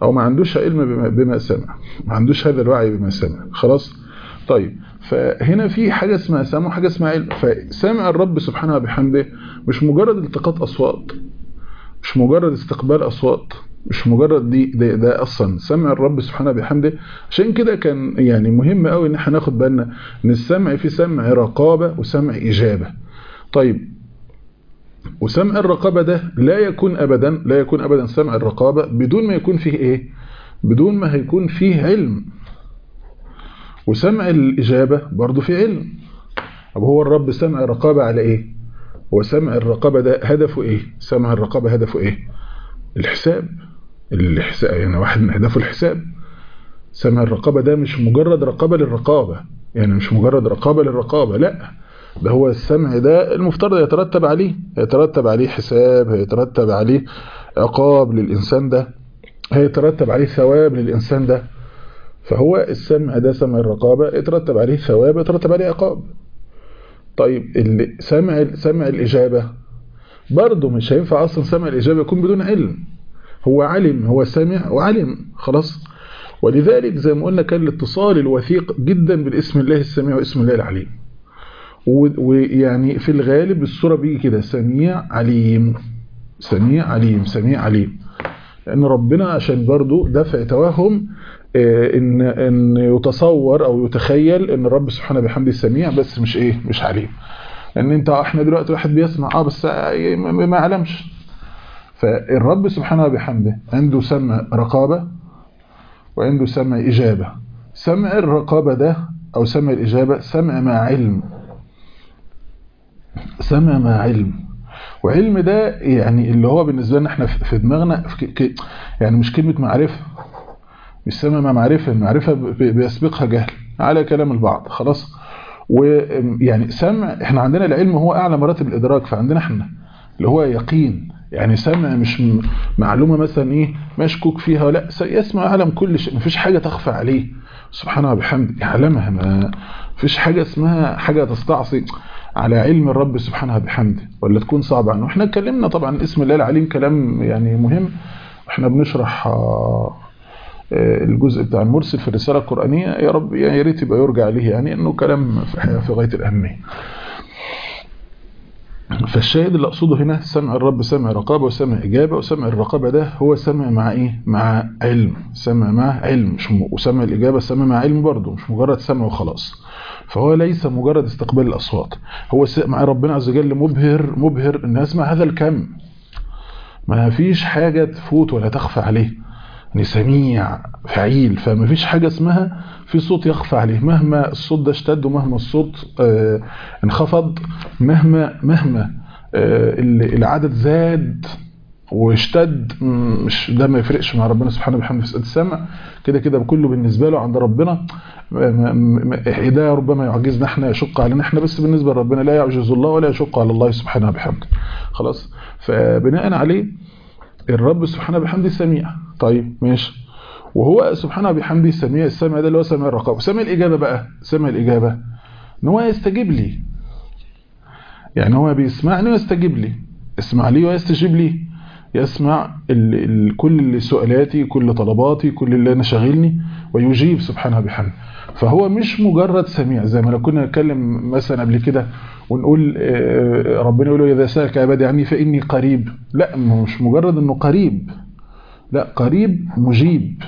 او ما عندوش علم بما, بما سمع ما عندوش هذا الوعي بما سمع خلاص طيب فهنا في حاجة اسمها سمع وحاجة اسمها علم فسمع الرب سبحانه وبحمده مش مجرد التقاط أصوات مش مجرد استقبال أصوات مش مجرد دي ده, ده أصلا سمع الرب سبحانه وبحمده عشان كده كان يعني مهم قوي ان احنا ناخد بالنا ان السمع في سمع رقابة وسمع إجابة طيب وسمع الرقابة ده لا يكون أبدا لا يكون أبدا سمع الرقابة بدون ما يكون فيه إيه بدون ما هيكون فيه علم وسمع الإجابة برضو في علم طب هو الرب سمع الرقابة على إيه هو سمع الرقابة ده هدفه إيه سمع الرقابة هدفه إيه الحساب الحساب يعني واحد من أهدافه الحساب سمع الرقابة ده مش مجرد رقابة للرقابة يعني مش مجرد رقابة للرقابة لا ده هو السمع ده المفترض يترتب عليه يترتب عليه حساب هيترتب عليه عقاب للإنسان ده هيترتب عليه ثواب للإنسان ده فهو السمع ده سمع الرقابة يترتب عليه ثواب يترتب عليه عقاب طيب اللي سمع سمع الإجابة برضه مش هينفع أصلا سمع الإجابة يكون بدون علم هو علم هو سمع وعلم خلاص ولذلك زي ما قلنا كان الاتصال الوثيق جدا بالاسم الله السميع واسم الله العليم ويعني في الغالب الصورة بيجي كده سميع عليم سميع عليم سميع عليم لأن ربنا عشان برضو دفع توهم إن, إن يتصور أو يتخيل إن الرب سبحانه بحمده سميع بس مش إيه مش عليم لأن أنت إحنا دلوقتي واحد بيسمع آه بس ما يعلمش فالرب سبحانه بحمده عنده سمع رقابة وعنده سمع إجابة سمع الرقابة ده أو سمع الإجابة سمع مع علم سمع مع علم وعلم ده يعني اللي هو بالنسبة لنا احنا في دماغنا في يعني مش كلمة معرفة مش سمع مع معرفة المعرفة بيسبقها جهل على كلام البعض خلاص ويعني سمع احنا عندنا العلم هو أعلى مراتب الإدراك فعندنا احنا اللي هو يقين يعني سمع مش معلومة مثلا ايه مشكوك فيها لا يسمع يعلم كل شيء مفيش حاجة تخفى عليه سبحانه وبحمده يعلمها ما فيش حاجة اسمها حاجة تستعصي على علم الرب سبحانه وبحمده ولا تكون صعبة عنه احنا اتكلمنا طبعا اسم الله العليم كلام يعني مهم احنا بنشرح الجزء بتاع المرسل في الرسالة القرآنية يا رب يعني يا ريت يبقى يرجع عليه يعني انه كلام في غاية الأهمية فالشاهد اللي أقصده هنا سمع الرب سمع رقابة وسمع إجابة وسمع الرقابة ده هو سمع مع إيه؟ مع علم سمع مع علم مش م... وسمع الإجابة سمع مع علم برضه مش مجرد سمع وخلاص فهو ليس مجرد استقبال الأصوات هو مع ربنا عز وجل مبهر مبهر أن يسمع هذا الكم ما فيش حاجة تفوت ولا تخفى عليه يعني سميع فعيل فما فيش حاجة اسمها في صوت يخفى عليه مهما الصوت ده اشتد ومهما الصوت اه انخفض مهما مهما اه العدد زاد واشتد مش ده ما يفرقش مع ربنا سبحانه وبحمده في السمع كده كده كله بالنسبة له عند ربنا ده ربما يعجزنا احنا يشق علينا احنا بس بالنسبة لربنا لا يعجز الله ولا يشق على الله سبحانه وبحمده خلاص فبناء عليه الرب سبحانه وبحمده سميع طيب ماشي وهو سبحانه وبحمده سميع السمع ده اللي هو سمع الرقابة سمع الإجابة بقى سمع الإجابة ان هو يستجيب لي يعني هو بيسمعني ويستجيب لي اسمع لي ويستجيب لي يسمع ال ال كل سؤالاتي كل طلباتي كل اللي انا شاغلني ويجيب سبحانه وبحمده فهو مش مجرد سميع زي ما لو كنا نتكلم مثلا قبل كده ونقول ربنا يقول اذا سالك عبادي عني فاني قريب لا مش مجرد انه قريب لا قريب مجيب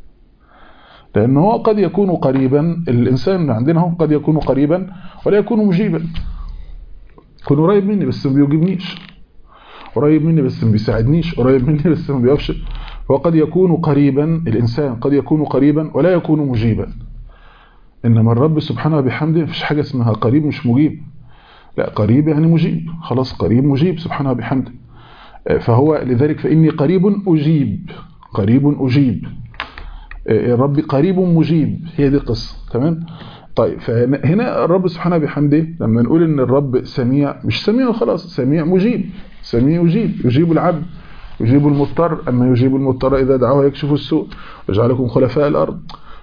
لأنه هو قد يكون قريبا الإنسان عندنا هو قد يكون قريبا ولا يكون مجيبا يكون قريب مني بس ما بيجيبنيش قريب مني بس ما بيساعدنيش قريب مني بس ما بيقفش هو قد يكون قريبا الإنسان قد يكون قريبا ولا يكون مجيبا إنما الرب سبحانه وبحمده مفيش حاجة اسمها قريب مش مجيب لا قريب يعني مجيب خلاص قريب مجيب سبحانه وبحمده فهو لذلك فإني قريب أجيب قريب أجيب الرب قريب مجيب هي دي القصة تمام طيب فهنا الرب سبحانه بحمده لما نقول ان الرب سميع مش سميع وخلاص سميع مجيب سميع يجيب يجيب العبد يجيب المضطر أما يجيب المضطر إذا دعوه يكشف السوء ويجعلكم خلفاء الأرض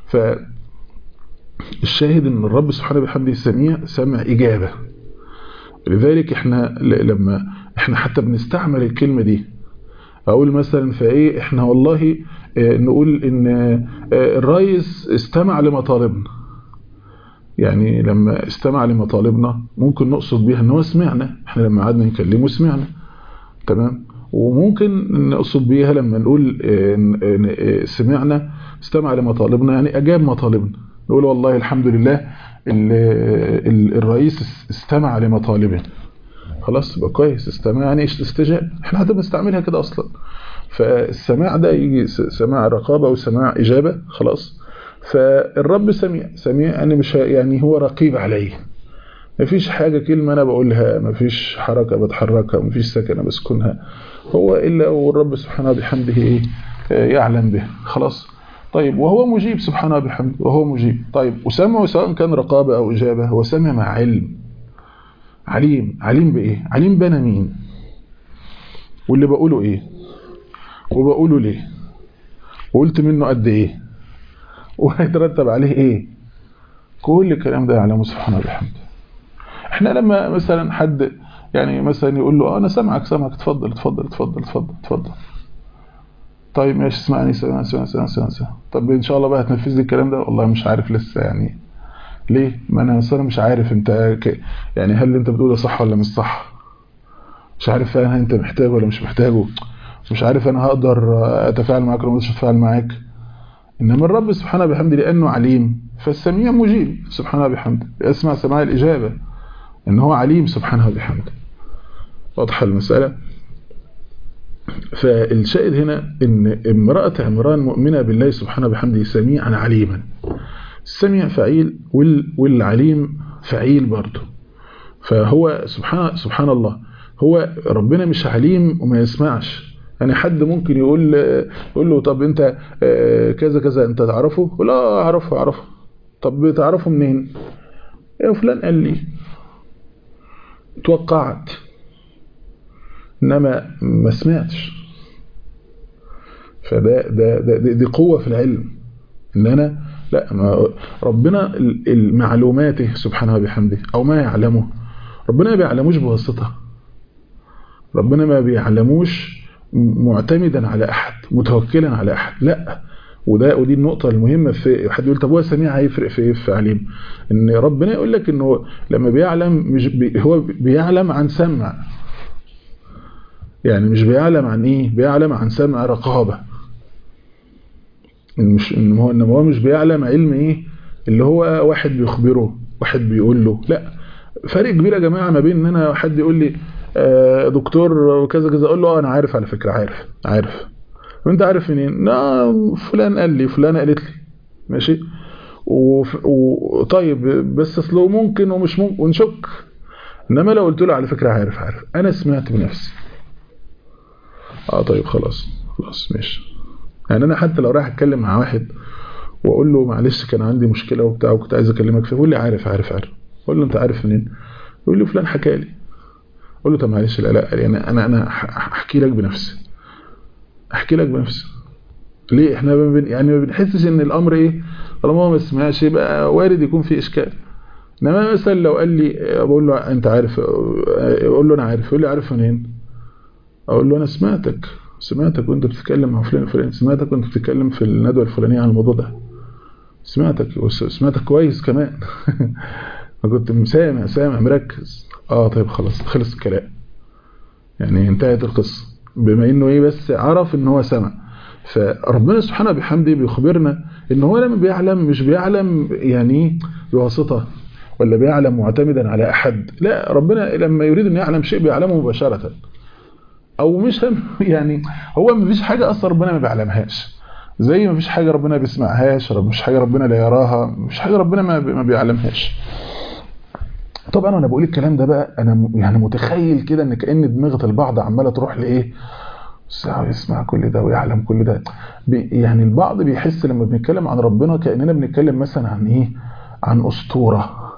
فالشاهد ان الرب سبحانه بحمده سميع سمع إجابة لذلك احنا لما احنا حتى بنستعمل الكلمة دي اقول مثلا فايه احنا والله نقول ان الرئيس استمع لمطالبنا يعني لما استمع لمطالبنا ممكن نقصد بيها ان هو سمعنا احنا لما قعدنا نكلمه سمعنا تمام وممكن نقصد بيها لما نقول سمعنا استمع لمطالبنا يعني اجاب مطالبنا نقول والله الحمد لله الرئيس استمع لمطالبنا خلاص يبقى كويس استمع يعني استجاب احنا حتى بنستعملها كده اصلا فالسماع ده يجي سماع رقابه وسماع اجابه خلاص فالرب سميع سميع يعني مش يعني هو رقيب عليه مفيش حاجة كلمة أنا بقولها مفيش حركة بتحركها مفيش سكنة بسكنها هو إلا والرب سبحانه بحمده إيه يعلم به خلاص طيب وهو مجيب سبحانه بحمده وهو مجيب طيب وسمعه سواء كان رقابة أو إجابة هو سمع مع علم عليم عليم بإيه عليم بنا مين واللي بقوله إيه وبقوله ليه وقلت منه قد إيه وهيترتب عليه إيه كل الكلام ده يعلمه سبحانه بحمده احنا لما مثلا حد يعني مثلا يقول له انا سامعك سامعك اتفضل اتفضل اتفضل اتفضل اتفضل طيب ماشي اسمعني سامع سامع سامع سامع سامع طب ان شاء الله بقى هتنفذ لي الكلام ده والله مش عارف لسه يعني ليه ما انا اصلا مش عارف انت ك... يعني هل انت بتقوله صح ولا مش صح مش عارف فعلا انت محتاجه ولا مش محتاجه مش عارف انا هقدر اتفاعل معاك ولا مش هتفاعل معاك انما الرب سبحانه بحمده لانه عليم فالسميع مجيب سبحانه بحمده يسمع سماع الاجابه ان هو عليم سبحانه وبحمده واضحه المساله فالشاهد هنا ان امراه عمران مؤمنه بالله سبحانه وبحمده سميعا عليما السميع فعيل والعليم فعيل برضه فهو سبحان سبحان الله هو ربنا مش عليم وما يسمعش يعني حد ممكن يقول يقول له طب انت كذا كذا انت تعرفه لا اعرفه اعرفه طب تعرفه منين يا فلان قال لي توقعت انما ما سمعتش فده ده, ده دي قوه في العلم ان انا لا ما ربنا المعلوماته سبحانه وبحمده او ما يعلمه ربنا ما بيعلموش بواسطه ربنا ما بيعلموش معتمدا على احد متوكلا على احد لا وده ودي النقطة المهمة في حد يقول طب هو سميع هيفرق في ايه في عليم ان ربنا يقول لك انه لما بيعلم مش بي هو بيعلم عن سمع يعني مش بيعلم عن ايه بيعلم عن سمع رقابة مش ان هو انما هو مش بيعلم علم ايه اللي هو واحد بيخبره واحد بيقول له لا فرق كبير يا جماعة ما بين ان انا حد يقول لي آه دكتور وكذا كذا اقول له انا عارف على فكرة عارف عارف وانت عارف منين لا فلان قال لي فلانة قالت لي ماشي وطيب بس اصله ممكن ومش ممكن ونشك انما لو قلت له على فكرة عارف عارف انا سمعت بنفسي اه طيب خلاص خلاص ماشي يعني انا حتى لو رايح اتكلم مع واحد واقول له معلش كان عندي مشكله وبتاع وكنت عايز اكلمك فيه يقول لي عارف عارف عارف اقول له انت عارف منين يقول لي فلان حكى لي اقول له طب معلش لا لا يعني انا انا احكي لك بنفسي احكي لك بنفسي ليه احنا ما بن يعني ما بنحسش ان الامر ايه طالما هو ما سمعش يبقى وارد يكون في اشكال انما مثلا لو قال لي بقول له انت عارف اقول له انا عارف يقول لي عارف منين اقول له انا سمعتك سمعتك وانت بتتكلم مع فلان الفلاني سمعتك وانت بتتكلم في الندوه الفلانيه عن الموضوع ده سمعتك وسمعتك كويس كمان كنت مسامع سامع مركز اه طيب خلاص خلص الكلام يعني انتهت القصه بما انه ايه بس عرف ان هو سمع فربنا سبحانه بحمده بيخبرنا ان هو لما بيعلم مش بيعلم يعني بواسطه ولا بيعلم معتمدا على احد لا ربنا لما يريد ان يعلم شيء بيعلمه مباشره او مش يعني هو ما فيش حاجه اصلا ربنا ما بيعلمهاش زي ما فيش حاجه ربنا بيسمعهاش ما فيش حاجه ربنا لا يراها ما فيش حاجه ربنا ما بيعلمهاش طبعا انا بقول الكلام ده بقى انا يعني متخيل كده ان كان دماغه البعض عماله تروح لايه يسمع كل ده ويعلم كل ده يعني البعض بيحس لما بنتكلم عن ربنا كاننا بنتكلم مثلا عن ايه عن اسطوره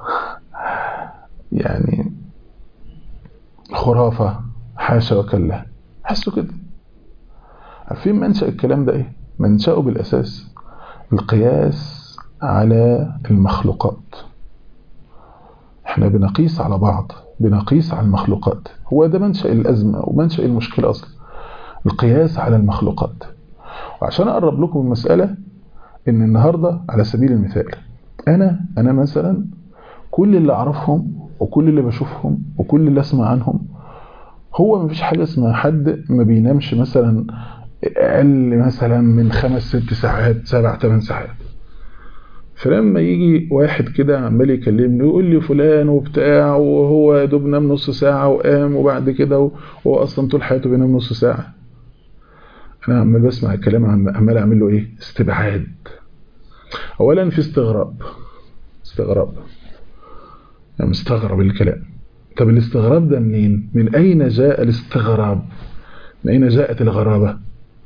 يعني خرافه حاشا وكلا حسوا كده عارفين منشأ الكلام ده ايه منشأه بالاساس القياس على المخلوقات احنا بنقيس على بعض بنقيس على المخلوقات هو ده منشأ الأزمة ومنشأ المشكلة أصلا القياس على المخلوقات وعشان اقرب لكم المساله ان النهارده على سبيل المثال انا انا مثلا كل اللي اعرفهم وكل اللي بشوفهم وكل اللي اسمع عنهم هو مفيش حاجه اسمها حد ما بينامش مثلا اقل مثلا من خمس ست ساعات سبع ثمان ساعات فلما يجي واحد كده عمال يكلمني ويقول لي فلان وبتاع وهو يا دوب نام نص ساعه وقام وبعد كده وهو اصلا طول حياته بينام نص ساعه انا عمال بسمع الكلام عمال اعمل له ايه استبعاد اولا في استغراب استغراب يعني مستغرب الكلام طب الاستغراب ده منين من اين جاء الاستغراب من اين جاءت الغرابه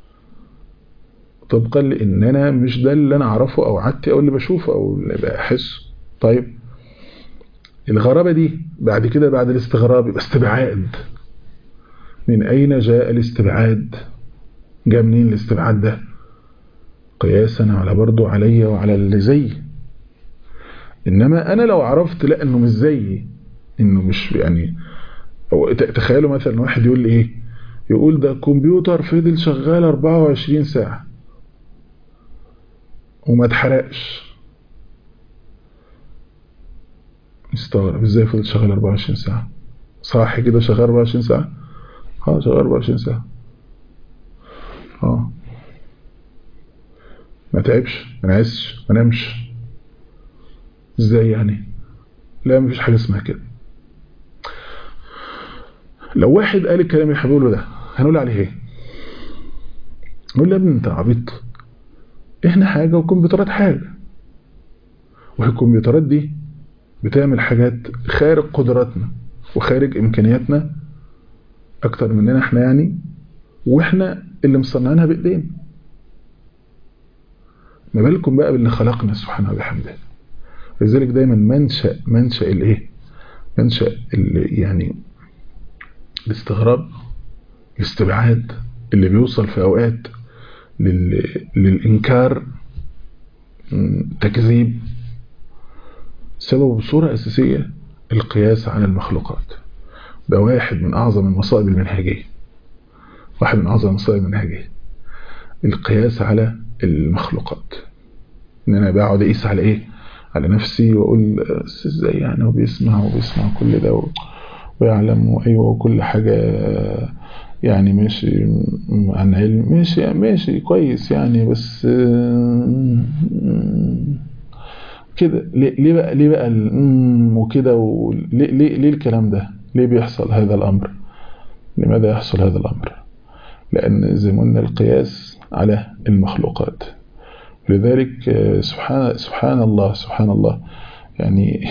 طبقا لان انا مش ده اللي انا اعرفه او عادتي او اللي بشوفه او اللي بحسه طيب الغرابه دي بعد كده بعد الاستغراب يبقى استبعاد من اين جاء الاستبعاد جاء منين الاستبعاد ده قياسا على برضو علي وعلى اللي زي انما انا لو عرفت لا انه مش زيي انه مش يعني أو تخيلوا مثلا واحد يقول لي ايه يقول ده الكمبيوتر فضل شغال 24 ساعة وما اتحرقش استغرب ازاي فضل شغال 24 ساعة صح كده شغال 24 ساعة اه شغال 24 ساعة اه ما تعبش ما نعسش ما نامش ازاي يعني لا مفيش حاجة اسمها كده لو واحد قال الكلام اللي هقوله ده هنقول عليه ايه نقول له يا ابني انت عبيط احنا حاجة والكمبيوترات حاجة والكمبيوترات دي بتعمل حاجات خارج قدراتنا وخارج امكانياتنا اكتر مننا احنا يعني واحنا اللي مصنعينها بايدينا ما بالكم بقى باللي خلقنا سبحانه وبحمده لذلك دايما منشأ منشأ الايه منشأ يعني الاستغراب الاستبعاد اللي بيوصل في اوقات لل... للانكار تكذيب سببه بصورة اساسية القياس عن المخلوقات ده واحد من اعظم المصائب المنهجية واحد من اعظم المصائب المنهجية القياس على المخلوقات ان انا بقعد اقيس على ايه على نفسي واقول ازاي يعني وبيسمع وبيسمع كل ده و... ويعلم ايوه وكل حاجه يعني ماشي عن علم ماشي ماشي كويس يعني بس كده ليه بقى ليه بقى وكده وليه ليه, ليه الكلام ده ليه بيحصل هذا الامر لماذا يحصل هذا الامر لان زي ما قلنا القياس على المخلوقات لذلك سبحان سبحان الله سبحان الله يعني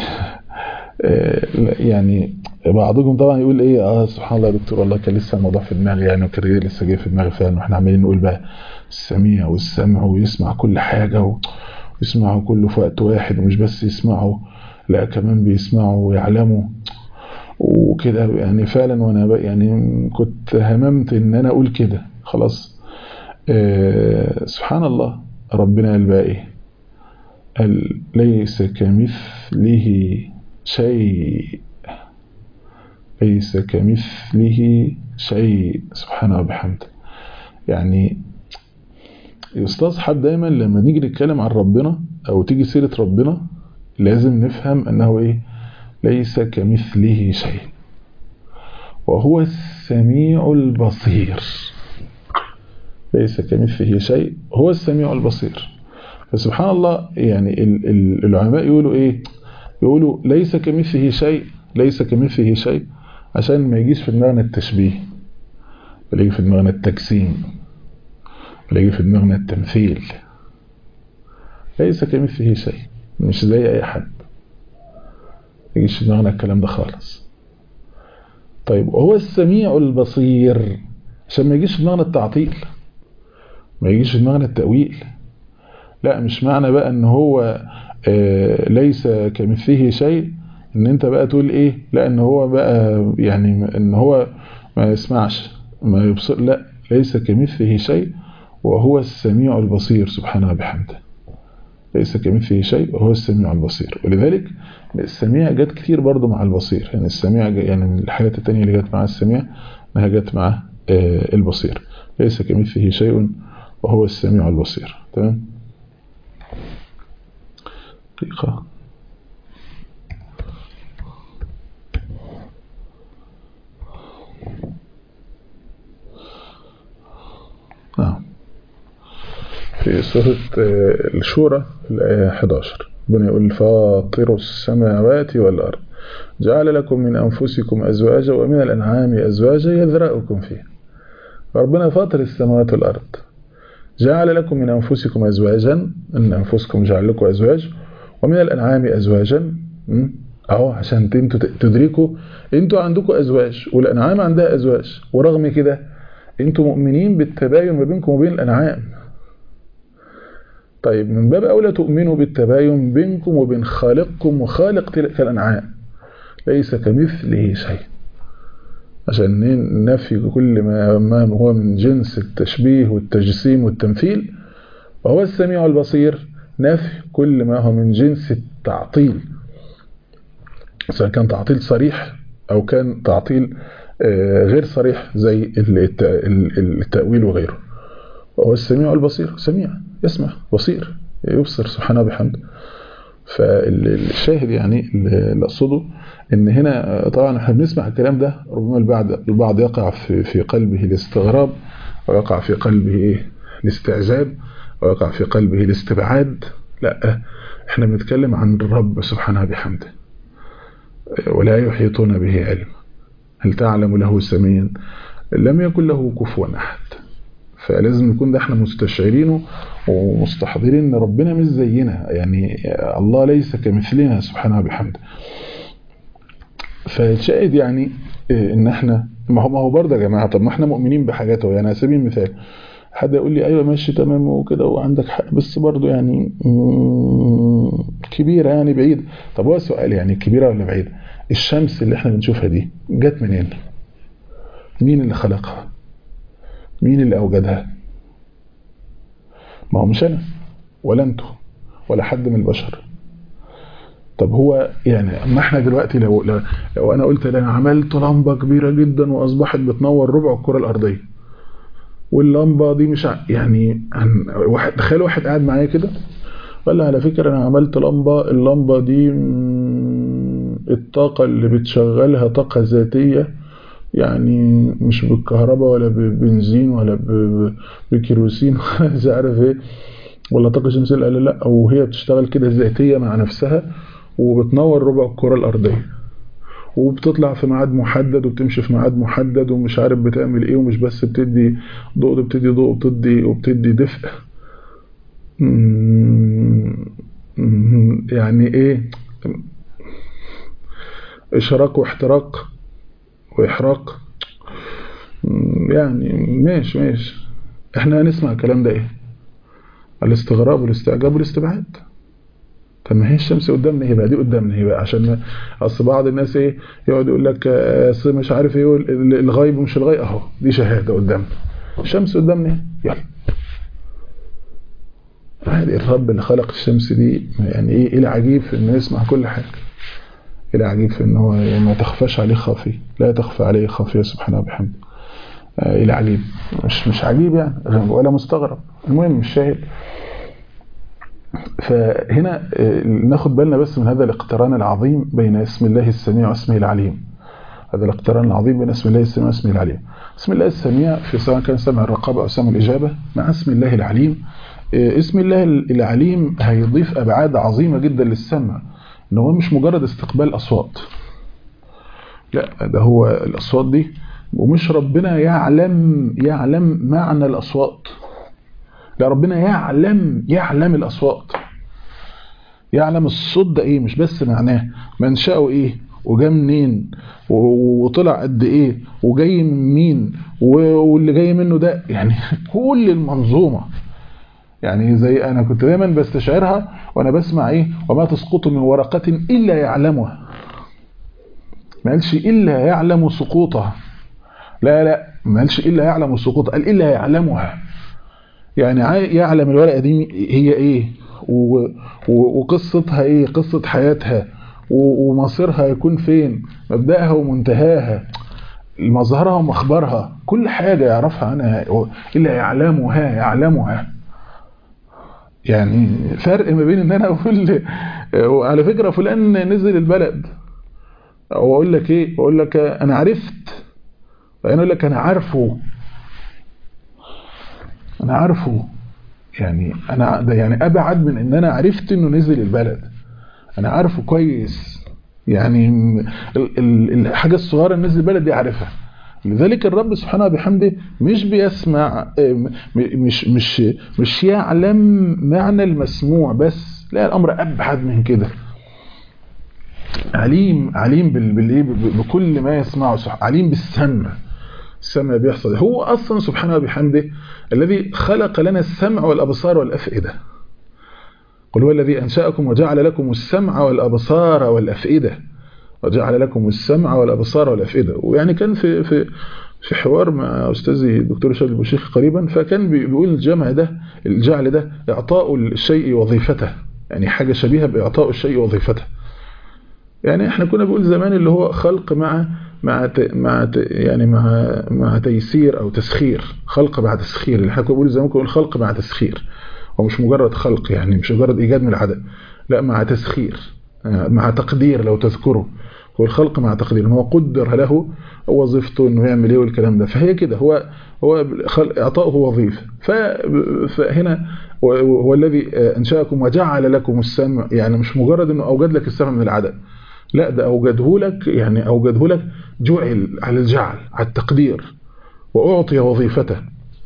يعني بعضكم طبعا يقول ايه اه سبحان الله يا دكتور والله كان لسه الموضوع في دماغي يعني وكان لسه جاي في دماغي فعلا واحنا عمالين نقول بقى السميع والسمع ويسمع كل حاجه ويسمعوا كله في وقت واحد ومش بس يسمعوا لا كمان بيسمعوا ويعلموا وكده يعني فعلا وانا يعني كنت هممت ان انا اقول كده خلاص آه سبحان الله ربنا قال بقى ايه قال ليس كمثله شيء ليس كمثله شيء سبحانه وبحمده يعني يستصحب دايما لما نيجي نتكلم عن ربنا او تيجي سيرة ربنا لازم نفهم انه ايه ليس كمثله شيء وهو السميع البصير ليس كمثله شيء هو السميع البصير فسبحان الله يعني العلماء يقولوا ايه يقولوا ليس كمثله شيء ليس كمثله شيء عشان ما يجيش في دماغنا التشبيه ولا يجي في دماغنا التجسيم ولا يجي في دماغنا التمثيل ليس كمثله شيء مش زي اي حد ما يجيش في دماغنا الكلام ده خالص طيب وهو السميع البصير عشان ما يجيش في دماغنا التعطيل ما يجيش في دماغنا التأويل لا مش معنى بقى ان هو آه ليس كمثله شيء ان انت بقى تقول ايه لا ان هو بقى يعني ان هو ما يسمعش ما يبصر لا ليس كمثله شيء وهو السميع البصير سبحانه وبحمده ليس كمثله شيء وهو السميع البصير ولذلك السميع جت كتير برضو مع البصير يعني السميع يعني من الحاجات التانية اللي جت مع السميع انها جت مع آه البصير ليس كمثله شيء وهو السميع البصير تمام دقيقة نعم في سورة الشورى الآية 11 ربنا يقول فاطر السماوات والأرض جعل لكم من أنفسكم أزواجا ومن الأنعام أزواجا يذرأكم فيه ربنا فاطر السماوات والأرض جعل لكم من أنفسكم أزواجا من أنفسكم جعل لكم أزواج ومن الأنعام أزواجا أهو عشان انتوا تدركوا انتوا عندكم أزواج والأنعام عندها أزواج ورغم كده انتوا مؤمنين بالتباين ما بينكم وبين الأنعام طيب من باب أولى تؤمنوا بالتباين بينكم وبين خالقكم وخالق تلك الأنعام ليس كمثله شيء عشان نفي كل ما, ما هو من جنس التشبيه والتجسيم والتمثيل وهو السميع البصير نفي كل ما هو من جنس التعطيل سواء كان تعطيل صريح أو كان تعطيل غير صريح زي التأويل وغيره وهو السميع البصير سميع يسمع بصير يبصر سبحانه بحمده فالشاهد يعني اللي اقصده ان هنا طبعا احنا بنسمع الكلام ده ربما البعض البعض يقع في في قلبه الاستغراب ويقع في قلبه ايه الاستعجاب ويقع في قلبه الاستبعاد لا احنا بنتكلم عن الرب سبحانه بحمده ولا يحيطون به علم هل تعلم له سميا لم يكن له كفوا احد فلازم نكون ده احنا مستشعرينه ومستحضرين ان ربنا مش زينا يعني الله ليس كمثلنا سبحانه وبحمده فالشاهد يعني ان احنا ما هو ما هو برضه يا جماعه طب ما احنا مؤمنين بحاجاته يعني على سبيل المثال حد يقول لي ايوه ماشي تمام وكده وعندك حق بس برضه يعني كبيره يعني بعيد طب هو السؤال يعني كبيره ولا بعيده الشمس اللي احنا بنشوفها دي جت منين مين اللي خلقها مين اللي اوجدها ما هو مش انا ولا انتوا ولا حد من البشر طب هو يعني ما احنا دلوقتي لو لو, لو انا قلت انا عملت لمبه كبيره جدا واصبحت بتنور ربع الكره الارضيه واللمبه دي مش يعني واحد تخيل واحد قاعد معايا كده قال لي على فكره انا عملت لمبه اللمبه دي الطاقه اللي بتشغلها طاقه ذاتيه يعني مش بالكهرباء ولا ببنزين ولا بكيروسين ولا مش عارف ايه ولا طاقه شمسيه لا لا او هي بتشتغل كده ذاتيه مع نفسها وبتنور ربع الكره الارضيه وبتطلع في ميعاد محدد وبتمشي في ميعاد محدد ومش عارف بتعمل ايه ومش بس بتدي ضوء بتدي ضوء وبتدي وبتدي دفء يعني ايه اشراق واحتراق واحراق يعني ماشي ماشي احنا هنسمع الكلام ده ايه الاستغراب والاستعجاب والاستبعاد طب ما هي الشمس قدامنا هي بقى دي قدامنا هي بقى عشان اصل بعض الناس ايه يقعد يقول لك اصل مش عارف ايه الغيب ومش الغيب اهو دي شهاده قدامنا الشمس قدامنا يلا عادي الرب اللي خلق الشمس دي يعني ايه ايه العجيب في انه يسمع كل حاجه ايه العجيب في ان هو ما تخفاش عليه خافي لا تخفى عليه خافيه سبحانه وبحمده ايه العجيب مش مش عجيب يعني ولا مستغرب المهم الشاهد فهنا ناخد بالنا بس من هذا الاقتران العظيم بين اسم الله السميع واسمه العليم هذا الاقتران العظيم بين اسم الله السميع واسمه العليم اسم الله السميع في سواء كان سمع الرقابة أو سمع الإجابة مع اسم الله العليم اسم الله العليم هيضيف أبعاد عظيمة جدا للسمع إن هو مش مجرد استقبال أصوات لا ده هو الأصوات دي ومش ربنا يعلم يعلم معنى الأصوات لا ربنا يعلم يعلم الأصوات يعلم الصوت ده ايه مش بس معناه منشأه ايه وجا منين وطلع قد ايه وجاي من مين واللي جاي منه ده يعني كل المنظومة يعني زي انا كنت دايما بستشعرها وانا بسمع ايه وما تسقط من ورقة الا يعلمها ما قالش الا يعلم سقوطها لا لا ما قالش الا يعلم سقوطها قال الا يعلمها يعني يعلم الورقة دي هي ايه وقصتها ايه قصة حياتها ومصيرها يكون فين مبدأها ومنتهاها مظهرها ومخبرها كل حاجة يعرفها عنها إلا يعلمها يعلمها يعني فرق ما بين ان انا اقول وعلى فكرة فلان نزل البلد او اقول لك ايه اقول لك انا عرفت فانا اقول لك انا عارفه انا عارفه يعني انا ده يعني ابعد من ان انا عرفت انه نزل البلد انا عارفه كويس يعني الحاجة الصغيرة اللي نزل البلد دي عارفها لذلك الرب سبحانه بحمده مش بيسمع مش مش مش يعلم معنى المسموع بس لا الامر ابعد من كده عليم عليم بالايه بكل ما يسمعه صح عليم بالسمع السمع بيحصل هو اصلا سبحانه بحمده الذي خلق لنا السمع والابصار والافئده قل هو الذي انشاكم وجعل لكم السمع والابصار والافئده وجعل لكم السمع والابصار والافئده ويعني كان في في في حوار مع استاذي الدكتور شادي البوشيخ قريبا فكان بيقول الجمع ده الجعل ده اعطاء الشيء وظيفته يعني حاجه شبيهه باعطاء الشيء وظيفته يعني احنا كنا بنقول زمان اللي هو خلق مع مع مع يعني مع مع تيسير او تسخير خلق مع تسخير اللي احنا كنا بنقول زمان كنا بنقول خلق مع تسخير هو مش مجرد خلق يعني مش مجرد ايجاد من العدم لا مع تسخير مع تقدير لو تذكروا هو الخلق مع تقدير هو قدر له وظيفته انه يعمل ايه والكلام ده فهي كده هو هو اعطائه وظيفه فهنا هو الذي انشاكم وجعل لكم السمع يعني مش مجرد انه اوجد لك السمع من العدم لا ده اوجده لك يعني اوجده لك جعل على الجعل على التقدير واعطي وظيفته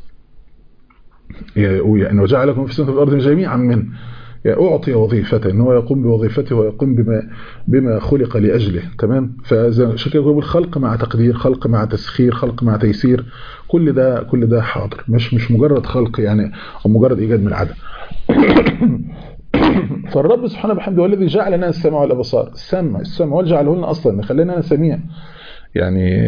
يعني وجعل لكم في السماء والارض جميعا منه يعني أعطي وظيفته ان هو يقوم بوظيفته ويقوم بما بما خلق لأجله تمام فعشان كده بقول خلق مع تقدير خلق مع تسخير خلق مع تيسير كل ده كل ده حاضر مش مش مجرد خلق يعني او مجرد ايجاد من العدم فالرب سبحانه بحمده هو الذي جعل لنا السمع والابصار السمع السمع هو اللي جعله لنا اصلا خلينا انا سميع يعني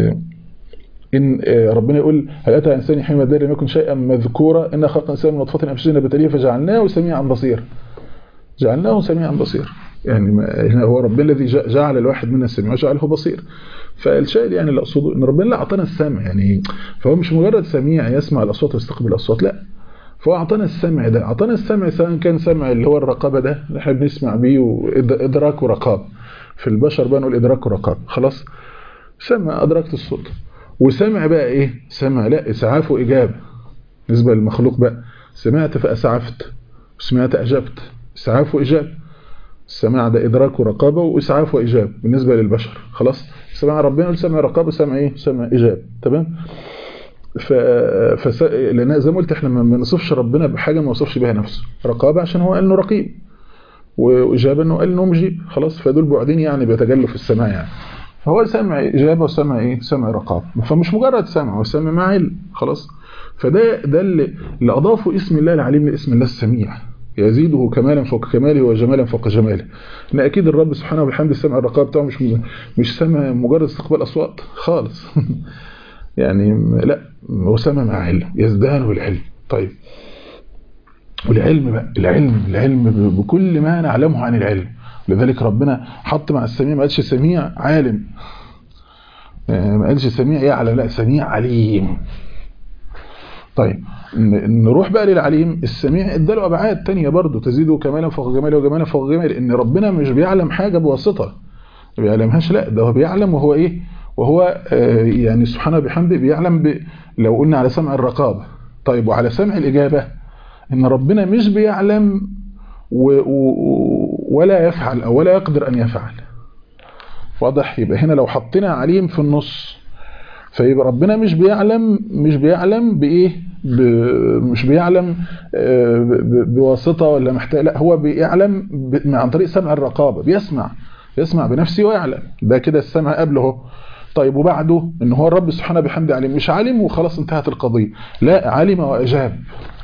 إن ربنا يقول هل أتى إنسان حين الدار لم يكن شيئا مذكورا إن خلق الإنسان من نطفة أمشجنا بتليه فجعلناه سميعا بصيرا جعلناه سميعا بصيرا يعني هو ربنا الذي جعل الواحد منا السميع وجعله بصير فالشاهد يعني اللي أقصده إن ربنا أعطانا السمع يعني فهو مش مجرد سميع يسمع الأصوات ويستقبل الأصوات لا فهو أعطانا السمع ده أعطانا السمع سواء كان سمع اللي هو الرقابة ده اللي احنا بنسمع بيه وإدراك ورقاب في البشر بقى نقول إدراك ورقاب خلاص سمع أدركت الصوت وسمع بقى ايه سمع لا اسعاف واجابه بالنسبه للمخلوق بقى سمعت فاسعفت وسمعت اجبت اسعاف واجابه السماع ده ادراك ورقابه واسعاف واجابه بالنسبه للبشر خلاص سمع ربنا سمع رقابه سمع ايه سمع اجابه تمام ف... فس... لان زي ما قلت احنا ما نصفش ربنا بحاجه ما وصفش بها نفسه رقابه عشان هو قال انه رقيب واجابه انه قال انه مجيب خلاص فدول بعدين يعني بيتجلوا في السماع يعني فهو سمع إجابة وسمع إيه؟ سمع رقاب فمش مجرد سمع وسمع مع علم خلاص فده ده اللي, اللي أضافوا اسم الله العليم لاسم الله السميع يزيده كمالا فوق كماله وجمالا فوق جماله ان اكيد الرب سبحانه وبحمده السمع الرقاب بتاعه مش مش سمع مجرد استقبال اصوات خالص يعني لا هو سمع مع علم يزدان بالعلم طيب والعلم بقى العلم العلم بكل ما نعلمه عن العلم لذلك ربنا حط مع السميع ما قالش سميع عالم ما قالش سميع يعلم لا سميع عليم طيب نروح بقى للعليم السميع اداله ابعاد تانية برضه تزيده كمالا فوق جماله وجمالا فوق جماله ان ربنا مش بيعلم حاجه بواسطه ما بيعلمهاش لا ده هو بيعلم وهو ايه وهو آه يعني سبحانه بحمده بيعلم ب... لو قلنا على سمع الرقابه طيب وعلى سمع الاجابه ان ربنا مش بيعلم و... و... ولا يفعل أو ولا يقدر أن يفعل واضح يبقى هنا لو حطينا عليم في النص فيبقى ربنا مش بيعلم مش بيعلم بإيه ب... مش بيعلم ب... بواسطة ولا محتاج لا هو بيعلم ب... عن طريق سمع الرقابة بيسمع يسمع بنفسه ويعلم ده كده السمع قبله طيب وبعده ان هو الرب سبحانه بحمده عليم مش علم وخلاص انتهت القضية لا علم وأجاب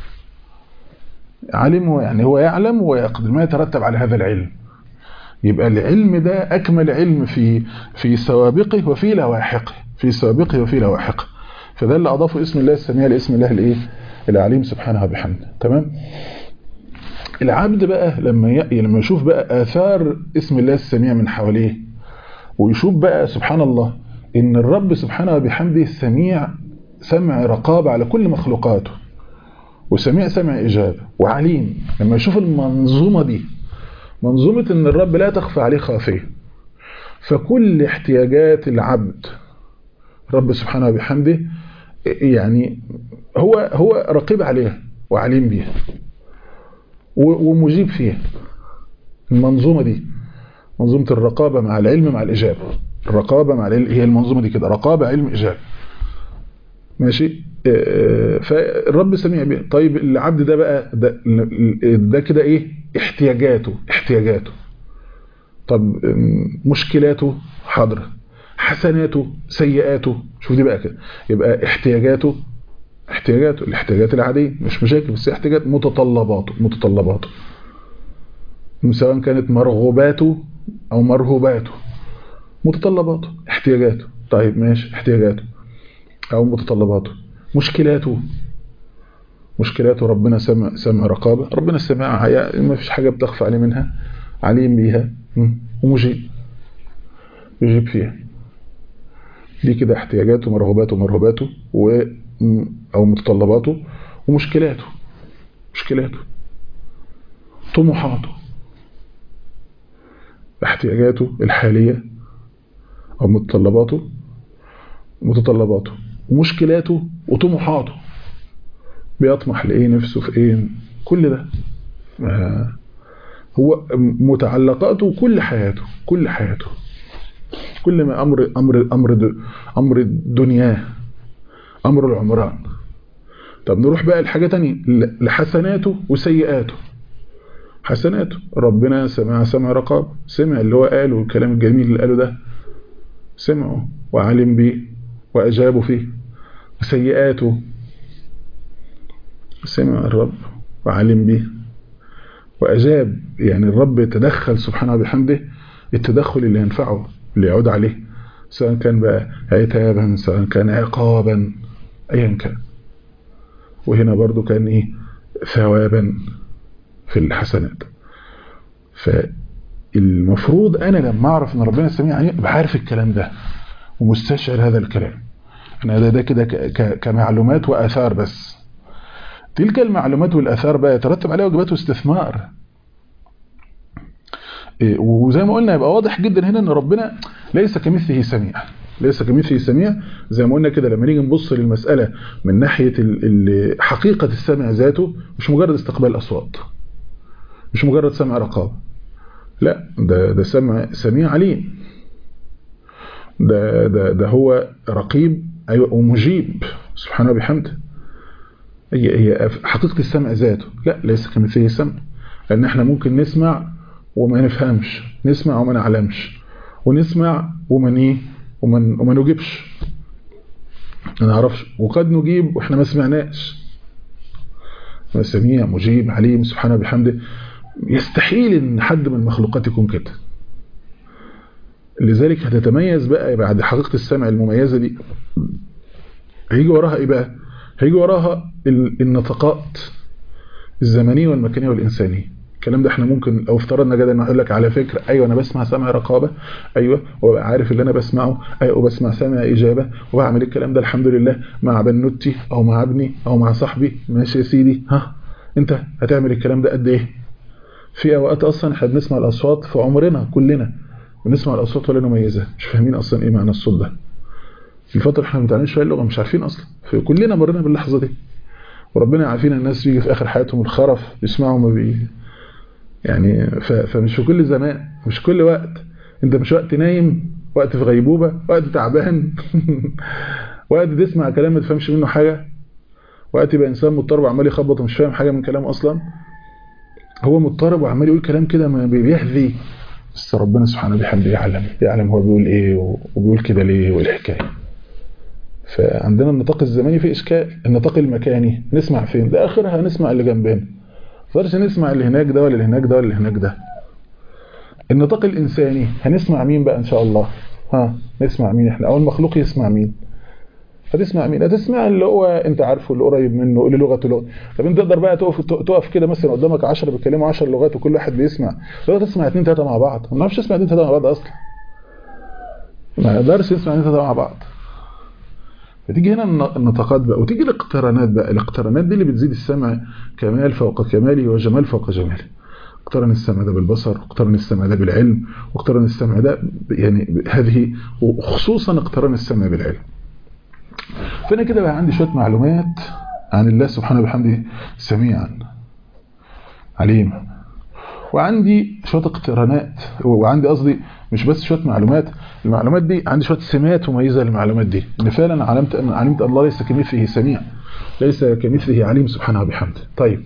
علم يعني هو يعلم ويقدر ما يترتب على هذا العلم يبقى العلم ده أكمل علم في في سوابقه وفي لواحقه في سوابقه وفي لواحقه فده اللي أضافه اسم الله السميع لاسم الله الايه العليم سبحانه وبحمده تمام العبد بقى لما ي... لما يشوف بقى آثار اسم الله السميع من حواليه ويشوف بقى سبحان الله ان الرب سبحانه وبحمده سميع سمع رقابة على كل مخلوقاته وسميع سمع إجابة وعليم لما يشوف المنظومة دي منظومة ان الرب لا تخفى عليه خافية فكل احتياجات العبد رب سبحانه وبحمده يعني هو هو رقيب عليها وعليم بيها ومجيب فيها المنظومة دي منظومة الرقابة مع العلم مع الإجابة الرقابة مع العلم هي المنظومة دي كده رقابة علم إجابة ماشي فالرب سميع بيه طيب العبد ده بقى ده, ده كده ايه احتياجاته احتياجاته طب مشكلاته حاضره حسناته سيئاته شوف دي بقى كده يبقى احتياجاته احتياجاته الاحتياجات العادية مش مشاكل بس احتياجات متطلباته متطلباته سواء كانت مرغوباته او مرهوباته متطلباته احتياجاته طيب ماشي احتياجاته او متطلباته مشكلاته مشكلاته ربنا سمع سمع رقابة ربنا سمعها يعني ما فيش حاجة بتخفى عليه منها عليم بيها ومجيب يجيب فيها دي كده احتياجاته مرغوباته مرهوباته و او متطلباته ومشكلاته مشكلاته طموحاته احتياجاته الحالية او متطلباته متطلباته ومشكلاته وطموحاته بيطمح لايه نفسه في ايه كل ده هو متعلقاته كل حياته كل حياته كل ما امر امر امر امر دنياه امر العمران طب نروح بقى لحاجه ثانيه لحسناته وسيئاته حسناته ربنا سمع سمع رقاب سمع اللي هو قاله الكلام الجميل اللي قاله ده سمعه وعلم بيه واجابه فيه وسيئاته سمع الرب وعلم به وأجاب يعني الرب يتدخل سبحانه وبحمده التدخل اللي ينفعه اللي يعود عليه سواء كان بقى عتابا سواء كان عقابا أيا كان وهنا برضو كان إيه ثوابا في الحسنات فالمفروض أنا لما أعرف أن ربنا سميع عليه أبقى عارف الكلام ده ومستشعر هذا الكلام أنا ده, ده كده كمعلومات وآثار بس تلك المعلومات والآثار بقى يترتب عليها واجبات واستثمار وزي ما قلنا يبقى واضح جدا هنا ان ربنا ليس كمثله سميع ليس كمثله سميع زي ما قلنا كده لما نيجي نبص للمسألة من ناحية حقيقة السمع ذاته مش مجرد استقبال أصوات مش مجرد سمع رقابة لا ده ده سمع سميع عليم ده ده ده هو رقيب ايوه ومجيب سبحانه وبحمده هي هي حقيقة السمع ذاته لا ليس كمثله سمع لأن احنا ممكن نسمع وما نفهمش نسمع وما نعلمش ونسمع وما ايه وما وما نجيبش ما نعرفش وقد نجيب واحنا ما سمعناش سميع مجيب عليم سبحانه بحمده يستحيل ان حد من المخلوقات يكون كده لذلك هتتميز بقى بعد حقيقة السمع المميزة دي هيجي وراها ايه بقى هيجي وراها النطقات الزمنية والمكانية والإنسانية الكلام ده احنا ممكن لو افترضنا كده ان اقول لك على فكره ايوه انا بسمع سمع رقابه ايوه وابقى عارف اللي انا بسمعه ايوه وبسمع سمع اجابه وبعمل الكلام ده الحمد لله مع بنوتي او مع ابني او مع صاحبي ماشي يا سيدي ها انت هتعمل الكلام ده قد ايه في اوقات اصلا احنا بنسمع الاصوات في عمرنا كلنا بنسمع الاصوات ولا نميزها مش فاهمين اصلا ايه معنى الصوت ده في فتره احنا ما بنتعلمش فيها اللغه مش عارفين اصلا فكلنا مرينا باللحظه دي وربنا يعافينا الناس بيجي في اخر حياتهم الخرف يسمعوا ما بي يعني فمش في كل زمان مش كل وقت انت مش وقت نايم وقت في غيبوبه وقت تعبان وقت تسمع كلام ما تفهمش منه حاجه وقت يبقى انسان مضطرب وعمال يخبط ومش فاهم حاجه من كلامه اصلا هو مضطرب وعمال يقول كلام كده ما بيهذي بس ربنا سبحانه بحمده يعلم يعلم هو بيقول ايه وبيقول كده ليه وايه الحكايه فعندنا النطاق الزماني في اشكال النطاق المكاني نسمع فين ده اخرها نسمع اللي جنبنا فرش نسمع اللي هناك ده ولا اللي هناك ده ولا اللي هناك ده النطاق الانساني هنسمع مين بقى ان شاء الله ها نسمع مين احنا اول مخلوق يسمع مين هتسمع مين هتسمع اللي هو انت عارفه اللي قريب منه اللي لغته لغه طب انت تقدر بقى تقف تقف كده مثلا قدامك 10 بيتكلموا 10 لغات وكل واحد بيسمع لو تسمع اثنين ثلاثه مع بعض ما نعرفش نسمع اثنين ثلاثه مع بعض اصلا ما يقدرش يسمع الاثنين مع بعض فتيجي هنا النطاقات بقى وتيجي الاقترانات بقى الاقترانات دي اللي بتزيد السمع كمال فوق كماله وجمال فوق جماله اقترن السمع ده بالبصر واقترن السمع ده بالعلم واقترن السمع ده يعني هذه وخصوصا اقترن السمع بالعلم فانا كده بقى عندي شويه معلومات عن الله سبحانه وبحمده سميعا عليما وعندي شويه اقترانات وعندي قصدي مش بس شويه معلومات المعلومات دي عندي شويه سمات مميزه للمعلومات دي ان فعلا علمت ان علمت الله ليس كمثله سميع ليس كمثله عليم سبحانه وبحمده طيب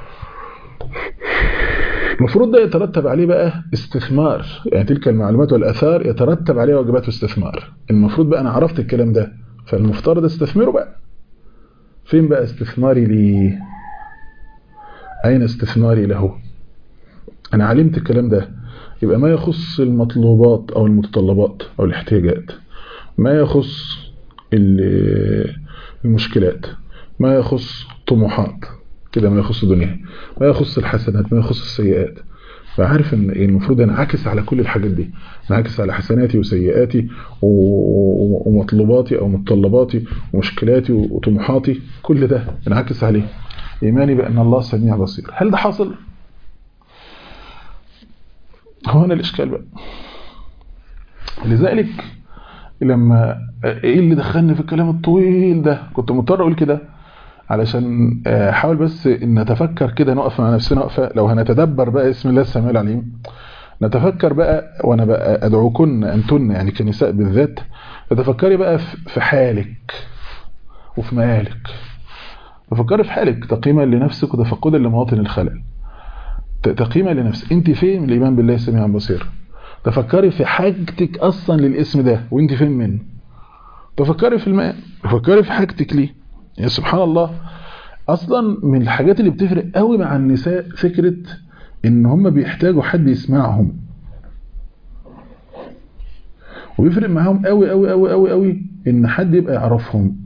المفروض ده يترتب عليه بقى استثمار يعني تلك المعلومات والاثار يترتب عليها واجبات واستثمار المفروض بقى انا عرفت الكلام ده فالمفترض استثمره بقى فين بقى استثماري ليه اين استثماري له انا علمت الكلام ده يبقى ما يخص المطلوبات او المتطلبات او الاحتياجات ما يخص المشكلات ما يخص طموحات كده ما يخص الدنيا ما يخص الحسنات ما يخص السيئات فعارف ان المفروض انعكس على كل الحاجات دي انعكس على حسناتي وسيئاتي ومطلوباتي او متطلباتي ومشكلاتي وطموحاتي كل ده انعكس عليه ايماني بان الله سميع بصير هل ده حاصل هو هنا الاشكال بقى لذلك لما ايه اللي دخلني في الكلام الطويل ده كنت مضطر اقول كده علشان احاول بس ان نتفكر كده نقف مع نفسنا وقفه لو هنتدبر بقى اسم الله السميع العليم نتفكر بقى وانا بقى ادعوكن انتن يعني كنساء بالذات تتفكري بقى في حالك وفي مالك تفكري في حالك تقييما لنفسك وتفقدا لمواطن الخلل تقييما لنفسك انت فين من الايمان بالله سميع بصير تفكري في حاجتك اصلا للاسم ده وانت فين منه تفكري في الماء تفكري في حاجتك ليه يعني سبحان الله اصلا من الحاجات اللي بتفرق قوي مع النساء فكرة ان هم بيحتاجوا حد يسمعهم وبيفرق معاهم قوي قوي قوي قوي قوي ان حد يبقى يعرفهم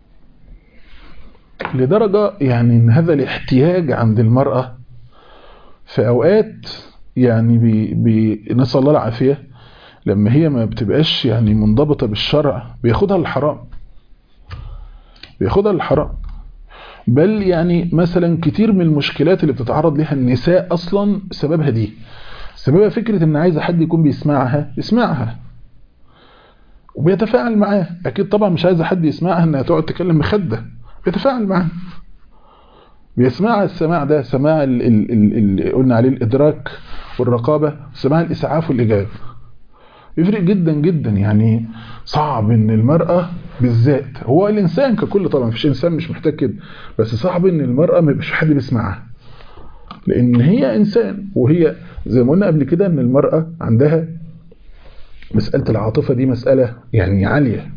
لدرجة يعني ان هذا الاحتياج عند المرأة في اوقات يعني بي بي نسأل الله العافية لما هي ما بتبقاش يعني منضبطة بالشرع بياخدها للحرام بياخدها للحرام بل يعني مثلا كتير من المشكلات اللي بتتعرض لها النساء اصلا سببها دي سببها فكرة ان عايزة حد يكون بيسمعها يسمعها وبيتفاعل معاه اكيد طبعا مش عايزة حد يسمعها انها تقعد تكلم مخدة بيتفاعل معاه بيسمعها السماع ده سماع اللي قلنا عليه الادراك والرقابة سماع الاسعاف والاجابة يفرق جدا جدا يعني صعب ان المرأة بالذات هو الانسان ككل طبعا مفيش انسان مش محتاج كده بس صعب ان المرأة ما يبقاش حد بيسمعها لان هي انسان وهي زي ما قلنا قبل كده ان المرأة عندها مسألة العاطفة دي مسألة يعني عالية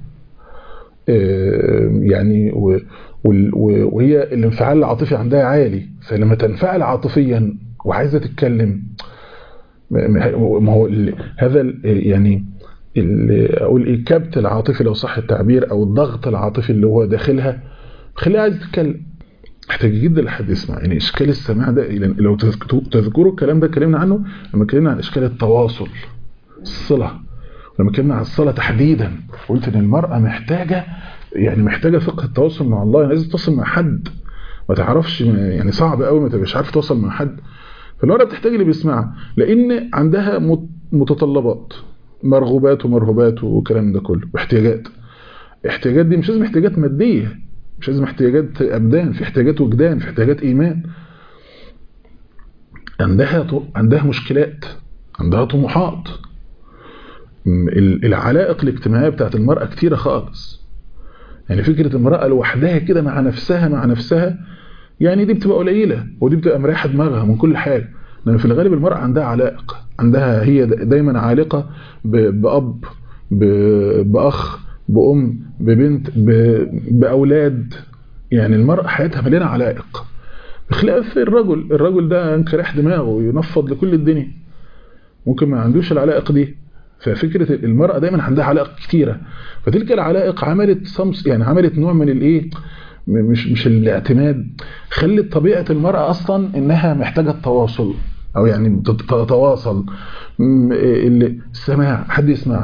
يعني وهي الانفعال العاطفي عندها عالي فلما تنفعل عاطفيا وعايزة تتكلم ما هو هذا يعني اقول ايه الكبت العاطفي لو صح التعبير او الضغط العاطفي اللي هو داخلها خليها عايز تتكلم محتاج جدا لحد يسمع يعني اشكال السماع ده لو تذكروا الكلام ده اتكلمنا عنه لما اتكلمنا عن اشكال التواصل الصله لما اتكلمنا عن الصله تحديدا قلت ان المراه محتاجه يعني محتاجه فقه التواصل مع الله يعني لازم تتواصل مع حد ما تعرفش يعني صعب قوي ما تبقاش عارف تتواصل مع حد فالمرأة بتحتاج اللي بيسمعها لأن عندها متطلبات مرغوبات ومرهوبات والكلام ده كله واحتياجات احتياجات دي مش لازم احتياجات مادية مش لازم احتياجات أبدان في احتياجات وجدان في احتياجات إيمان عندها عندها مشكلات عندها طموحات العلائق الاجتماعية بتاعت المرأة كتيرة خالص يعني فكرة المرأة لوحدها كده مع نفسها مع نفسها يعني دي بتبقى قليلة ودي بتبقى مريحة دماغها من كل حاجة لأن في الغالب المرأة عندها علائق عندها هي دايما عالقة بأب بأخ بأم ببنت بأولاد يعني المرأة حياتها مليانة علائق بخلاف الرجل الرجل ده انكرح دماغه ينفض لكل الدنيا ممكن ما عندوش العلائق دي ففكرة المرأة دايما عندها علائق كتيرة فتلك العلائق عملت صمس يعني عملت نوع من الايه مش مش الاعتماد خلت طبيعة المرأة أصلا إنها محتاجة التواصل أو يعني تتواصل السماع حد يسمع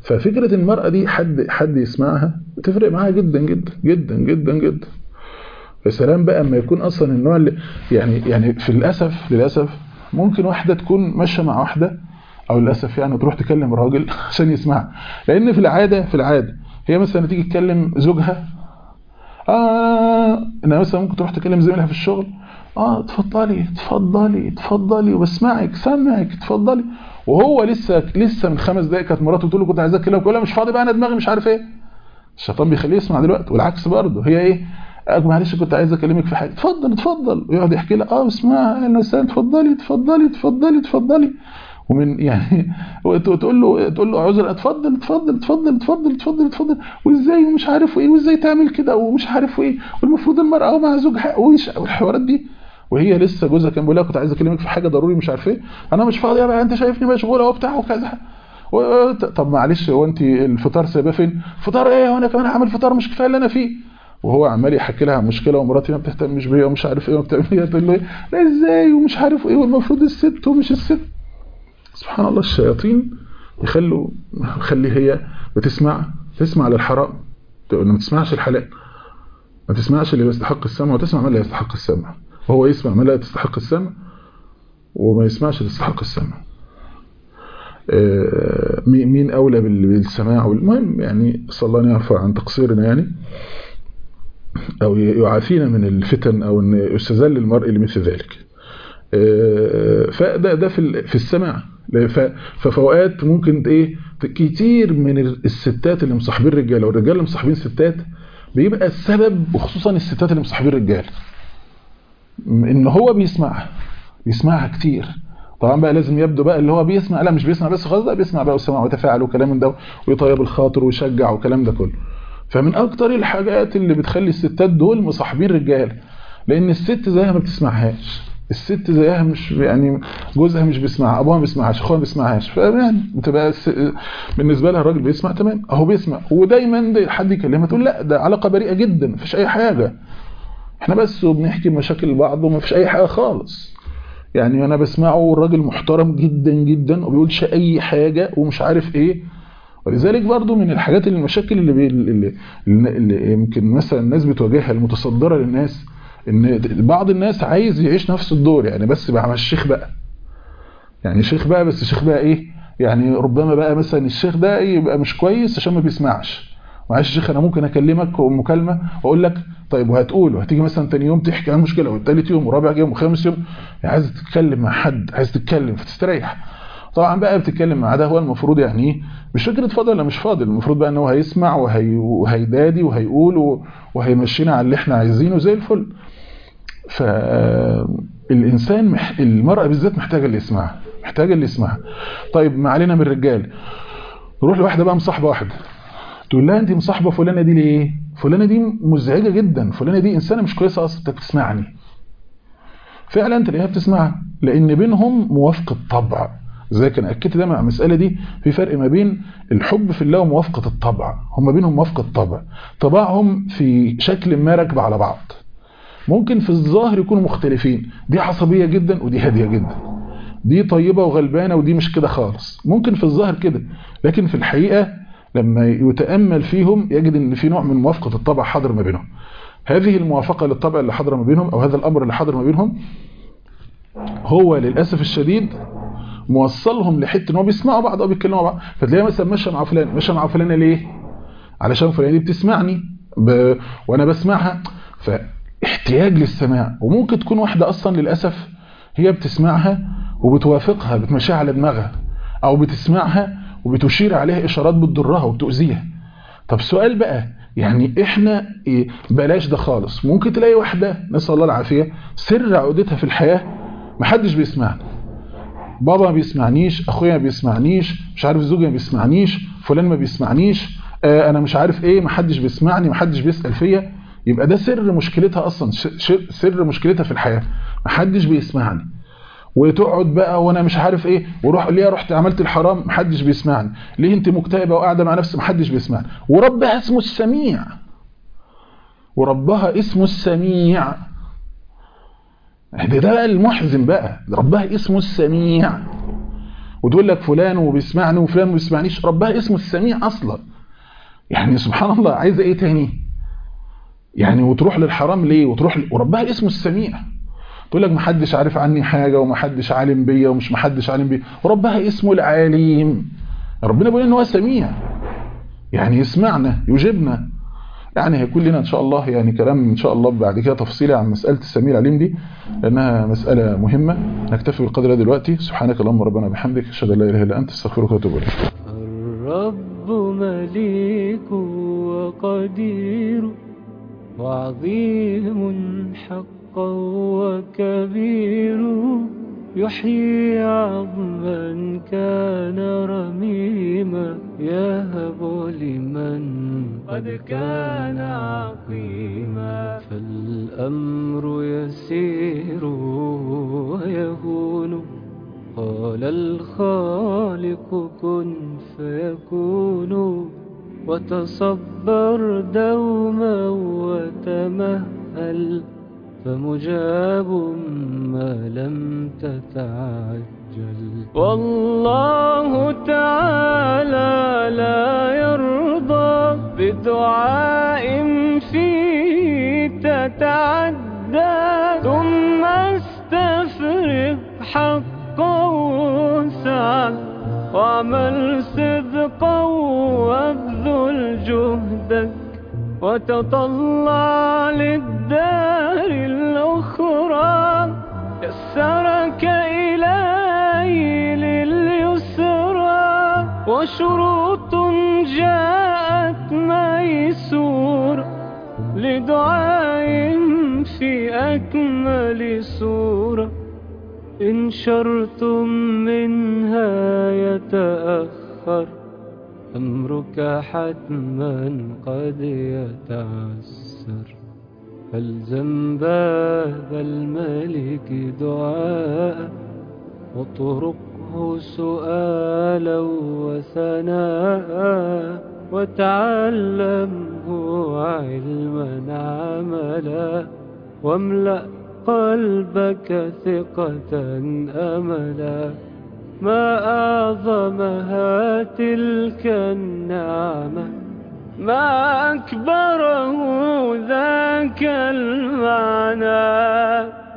ففكره المراه دي حد حد يسمعها بتفرق معاها جدا جدا جدا جدا جدا يا سلام بقى اما يكون اصلا النوع اللي يعني يعني في للاسف للاسف ممكن واحده تكون ماشيه مع واحده او للاسف يعني تروح تكلم راجل عشان يسمعها لان في العاده في العاده هي مثلا تيجي تكلم زوجها اه انا مثلا ممكن تروح تكلم زميلها في الشغل اه اتفضلي اتفضلي اتفضلي وبسمعك سامعك اتفضلي وهو لسه لسه من خمس دقايق كانت مراته بتقول له كنت عايزاك كده وكلها مش فاضي بقى انا دماغي مش عارف ايه الشيطان بيخليه يسمع دلوقتي والعكس برضه هي ايه معلش كنت عايز اكلمك في حاجه اتفضل اتفضل ويقعد يحكي لها اه اسمعها انا اتفضلي اتفضلي اتفضلي اتفضلي ومن يعني وتقول له تقول له عذر اتفضل اتفضل اتفضل اتفضل اتفضل اتفضل وازاي ومش عارف ايه وازاي تعمل كده ومش عارف ايه والمفروض المراه مع زوجها والحوارات دي وهي لسه جوزها كان بيقول لها كنت عايز اكلمك في حاجه ضروري مش عارف ايه انا مش فاضيه بقى انت شايفني مشغوله وبتاع وكذا طب معلش هو انت الفطار سايباه فين؟ فطار ايه وانا كمان هعمل فطار مش كفايه اللي انا فيه وهو عمال يحكي لها مشكله ومراتي ما بتهتمش بيا ومش عارف ايه وبتعمل ايه تقول له لا ازاي ومش عارف ايه والمفروض الست ومش الست سبحان الله الشياطين يخلوا خلي هي بتسمع تسمع للحرام ما تسمعش الحلال ما تسمعش اللي يستحق السمع وتسمع ما لا يستحق السمع وهو يسمع ما لا يستحق السمع وما يسمعش اللي يستحق السمع مين أولى بالسماع والمهم يعني صلى الله أن يرفع عن تقصيرنا يعني أو يعافينا من الفتن أو أن يستذل المرء لمثل ذلك فده ده في في السماع ففوقات ممكن ايه كتير من الستات اللي مصاحبين الرجاله والرجاله اللي مصاحبين الستات بيبقى السبب وخصوصا الستات اللي مصاحبين الرجال ان هو بيسمعها بيسمعها كتير طبعا بقى لازم يبدو بقى اللي هو بيسمع لا مش بيسمع بس خلاص ده بيسمع بقى وسمع وتفاعل وكلام من ده ويطيب الخاطر ويشجع وكلام ده كله فمن اكتر الحاجات اللي بتخلي الستات دول مصاحبين رجال لان الست زيها ما بتسمعهاش الست زيها مش يعني جوزها مش بيسمعها ابوها ما بيسمعهاش اخوها ما بيسمعهاش فيعني بتبقى بالنسبه لها الراجل بيسمع تمام اهو بيسمع ودايما حد يكلمها تقول لا ده علاقه بريئه جدا مفيش اي حاجه احنا بس وبنحكي مشاكل بعض ومفيش اي حاجه خالص يعني انا بسمعه والراجل محترم جدا جدا وبيقولش اي حاجه ومش عارف ايه ولذلك برضو من الحاجات اللي المشاكل اللي, بي اللي, اللي يمكن مثلا الناس بتواجهها المتصدره للناس ان بعض الناس عايز يعيش نفس الدور يعني بس بقى مع الشيخ بقى يعني شيخ بقى بس الشيخ بقى ايه يعني ربما بقى مثلا الشيخ ده يبقى مش كويس عشان ما بيسمعش معلش يا شيخ انا ممكن اكلمك مكالمه واقول لك طيب وهتقول وهتيجي مثلا تاني يوم تحكي عن مشكله والتالت يوم ورابع يوم وخامس يوم عايز تتكلم مع حد عايز تتكلم فتستريح طبعا بقى بتتكلم مع ده هو المفروض يعني ايه مش فكره فاضل ولا مش فاضل المفروض بقى ان هو هيسمع وهي وهيدادي وهيقول وهيمشينا على اللي احنا عايزينه زي الفل فالإنسان مح... المرأة بالذات محتاجة اللي يسمعها محتاجة اللي يسمعها طيب ما علينا من الرجال نروح لواحدة بقى مصاحبة واحدة تقول لها انت مصاحبة فلانة دي ليه فلانة دي مزعجة جدا فلانة دي إنسانة مش كويسة أصلا انت بتسمعني فعلا تلاقيها بتسمعها لأن بينهم موافقة طبع زي كان أكدت ده مع المسألة دي في فرق ما بين الحب في الله وموافقة الطبع هم بينهم موافقة طبع طباعهم في شكل ما راكبة على بعض ممكن في الظاهر يكونوا مختلفين دي عصبية جدا ودي هادية جدا دي طيبة وغلبانة ودي مش كده خالص ممكن في الظاهر كده لكن في الحقيقة لما يتأمل فيهم يجد ان في نوع من موافقة الطبع حاضر ما بينهم هذه الموافقة للطبع اللي حاضر ما بينهم او هذا الامر اللي حاضر ما بينهم هو للأسف الشديد موصلهم لحته ان هو بيسمعوا بعض او بيتكلموا بعض فتلاقيها مثلا ماشيه مع فلان ماشيه مع فلانه ليه علشان فلانه دي بتسمعني ب... وانا بسمعها فاحتياج للسماع وممكن تكون واحده اصلا للاسف هي بتسمعها وبتوافقها بتمشيها على دماغها او بتسمعها وبتشير عليها اشارات بتضرها وبتؤذيها طب سؤال بقى يعني احنا إيه بلاش ده خالص ممكن تلاقي واحده نسال الله العافيه سر عقدتها في الحياه محدش بيسمعنا بابا ما بيسمعنيش اخويا ما بيسمعنيش مش عارف زوجي ما بيسمعنيش فلان ما بيسمعنيش آه انا مش عارف ايه محدش بيسمعني محدش بيسال فيا يبقى ده سر مشكلتها اصلا سر مشكلتها في الحياه محدش بيسمعني وتقعد بقى وانا مش عارف ايه وروح ليه رحت عملت الحرام محدش بيسمعني ليه انت مكتئبه وقاعده مع نفسك محدش بيسمعني وربها اسمه السميع وربها اسمه السميع ده ده المحزن بقى ربها اسمه السميع وتقول لك فلان وبيسمعني وفلان ما بيسمعنيش ربها اسمه السميع اصلا يعني سبحان الله عايزه ايه تاني يعني وتروح للحرام ليه وتروح ل... وربها اسمه السميع تقول لك محدش عارف عني حاجه ومحدش عالم بيا ومش محدش عالم بيا وربها اسمه العليم ربنا بيقول ان هو سميع يعني يسمعنا يجيبنا يعني هيكون لنا ان شاء الله يعني كلام ان شاء الله بعد كده تفصيلي عن مساله السميع العليم دي لانها مساله مهمه نكتفي بالقدر ده دلوقتي سبحانك اللهم ربنا وبحمدك اشهد ان لا اله الا انت استغفرك واتوب اليك الرب مليك وقدير وعظيم حقا وكبير يحيي عظما كان رميما يهب لمن قد كان عقيما فالأمر يسير ويهون قال الخالق كن فيكون وتصبر دوما وتمهل فمجاب ما لم تتعجل والله تعالى لا يرضى بدعاء فيه تتعدى ثم استفرغ حقا وسعا واعمل صدقا وابذل جهدك وتطلع للدار الأخرى يسرك إلهي لليسرى وشروط جاءت ميسورة لدعاء في أكمل سورة إن شرط منها يتأخر أمرك حتما قد يتعسر فالزم باب الملك دعاء واطرقه سؤالا وثناء وتعلمه علما عملا واملأ قلبك ثقة أملا ما أعظمها تلك النعمة ما أكبره ذاك المعنى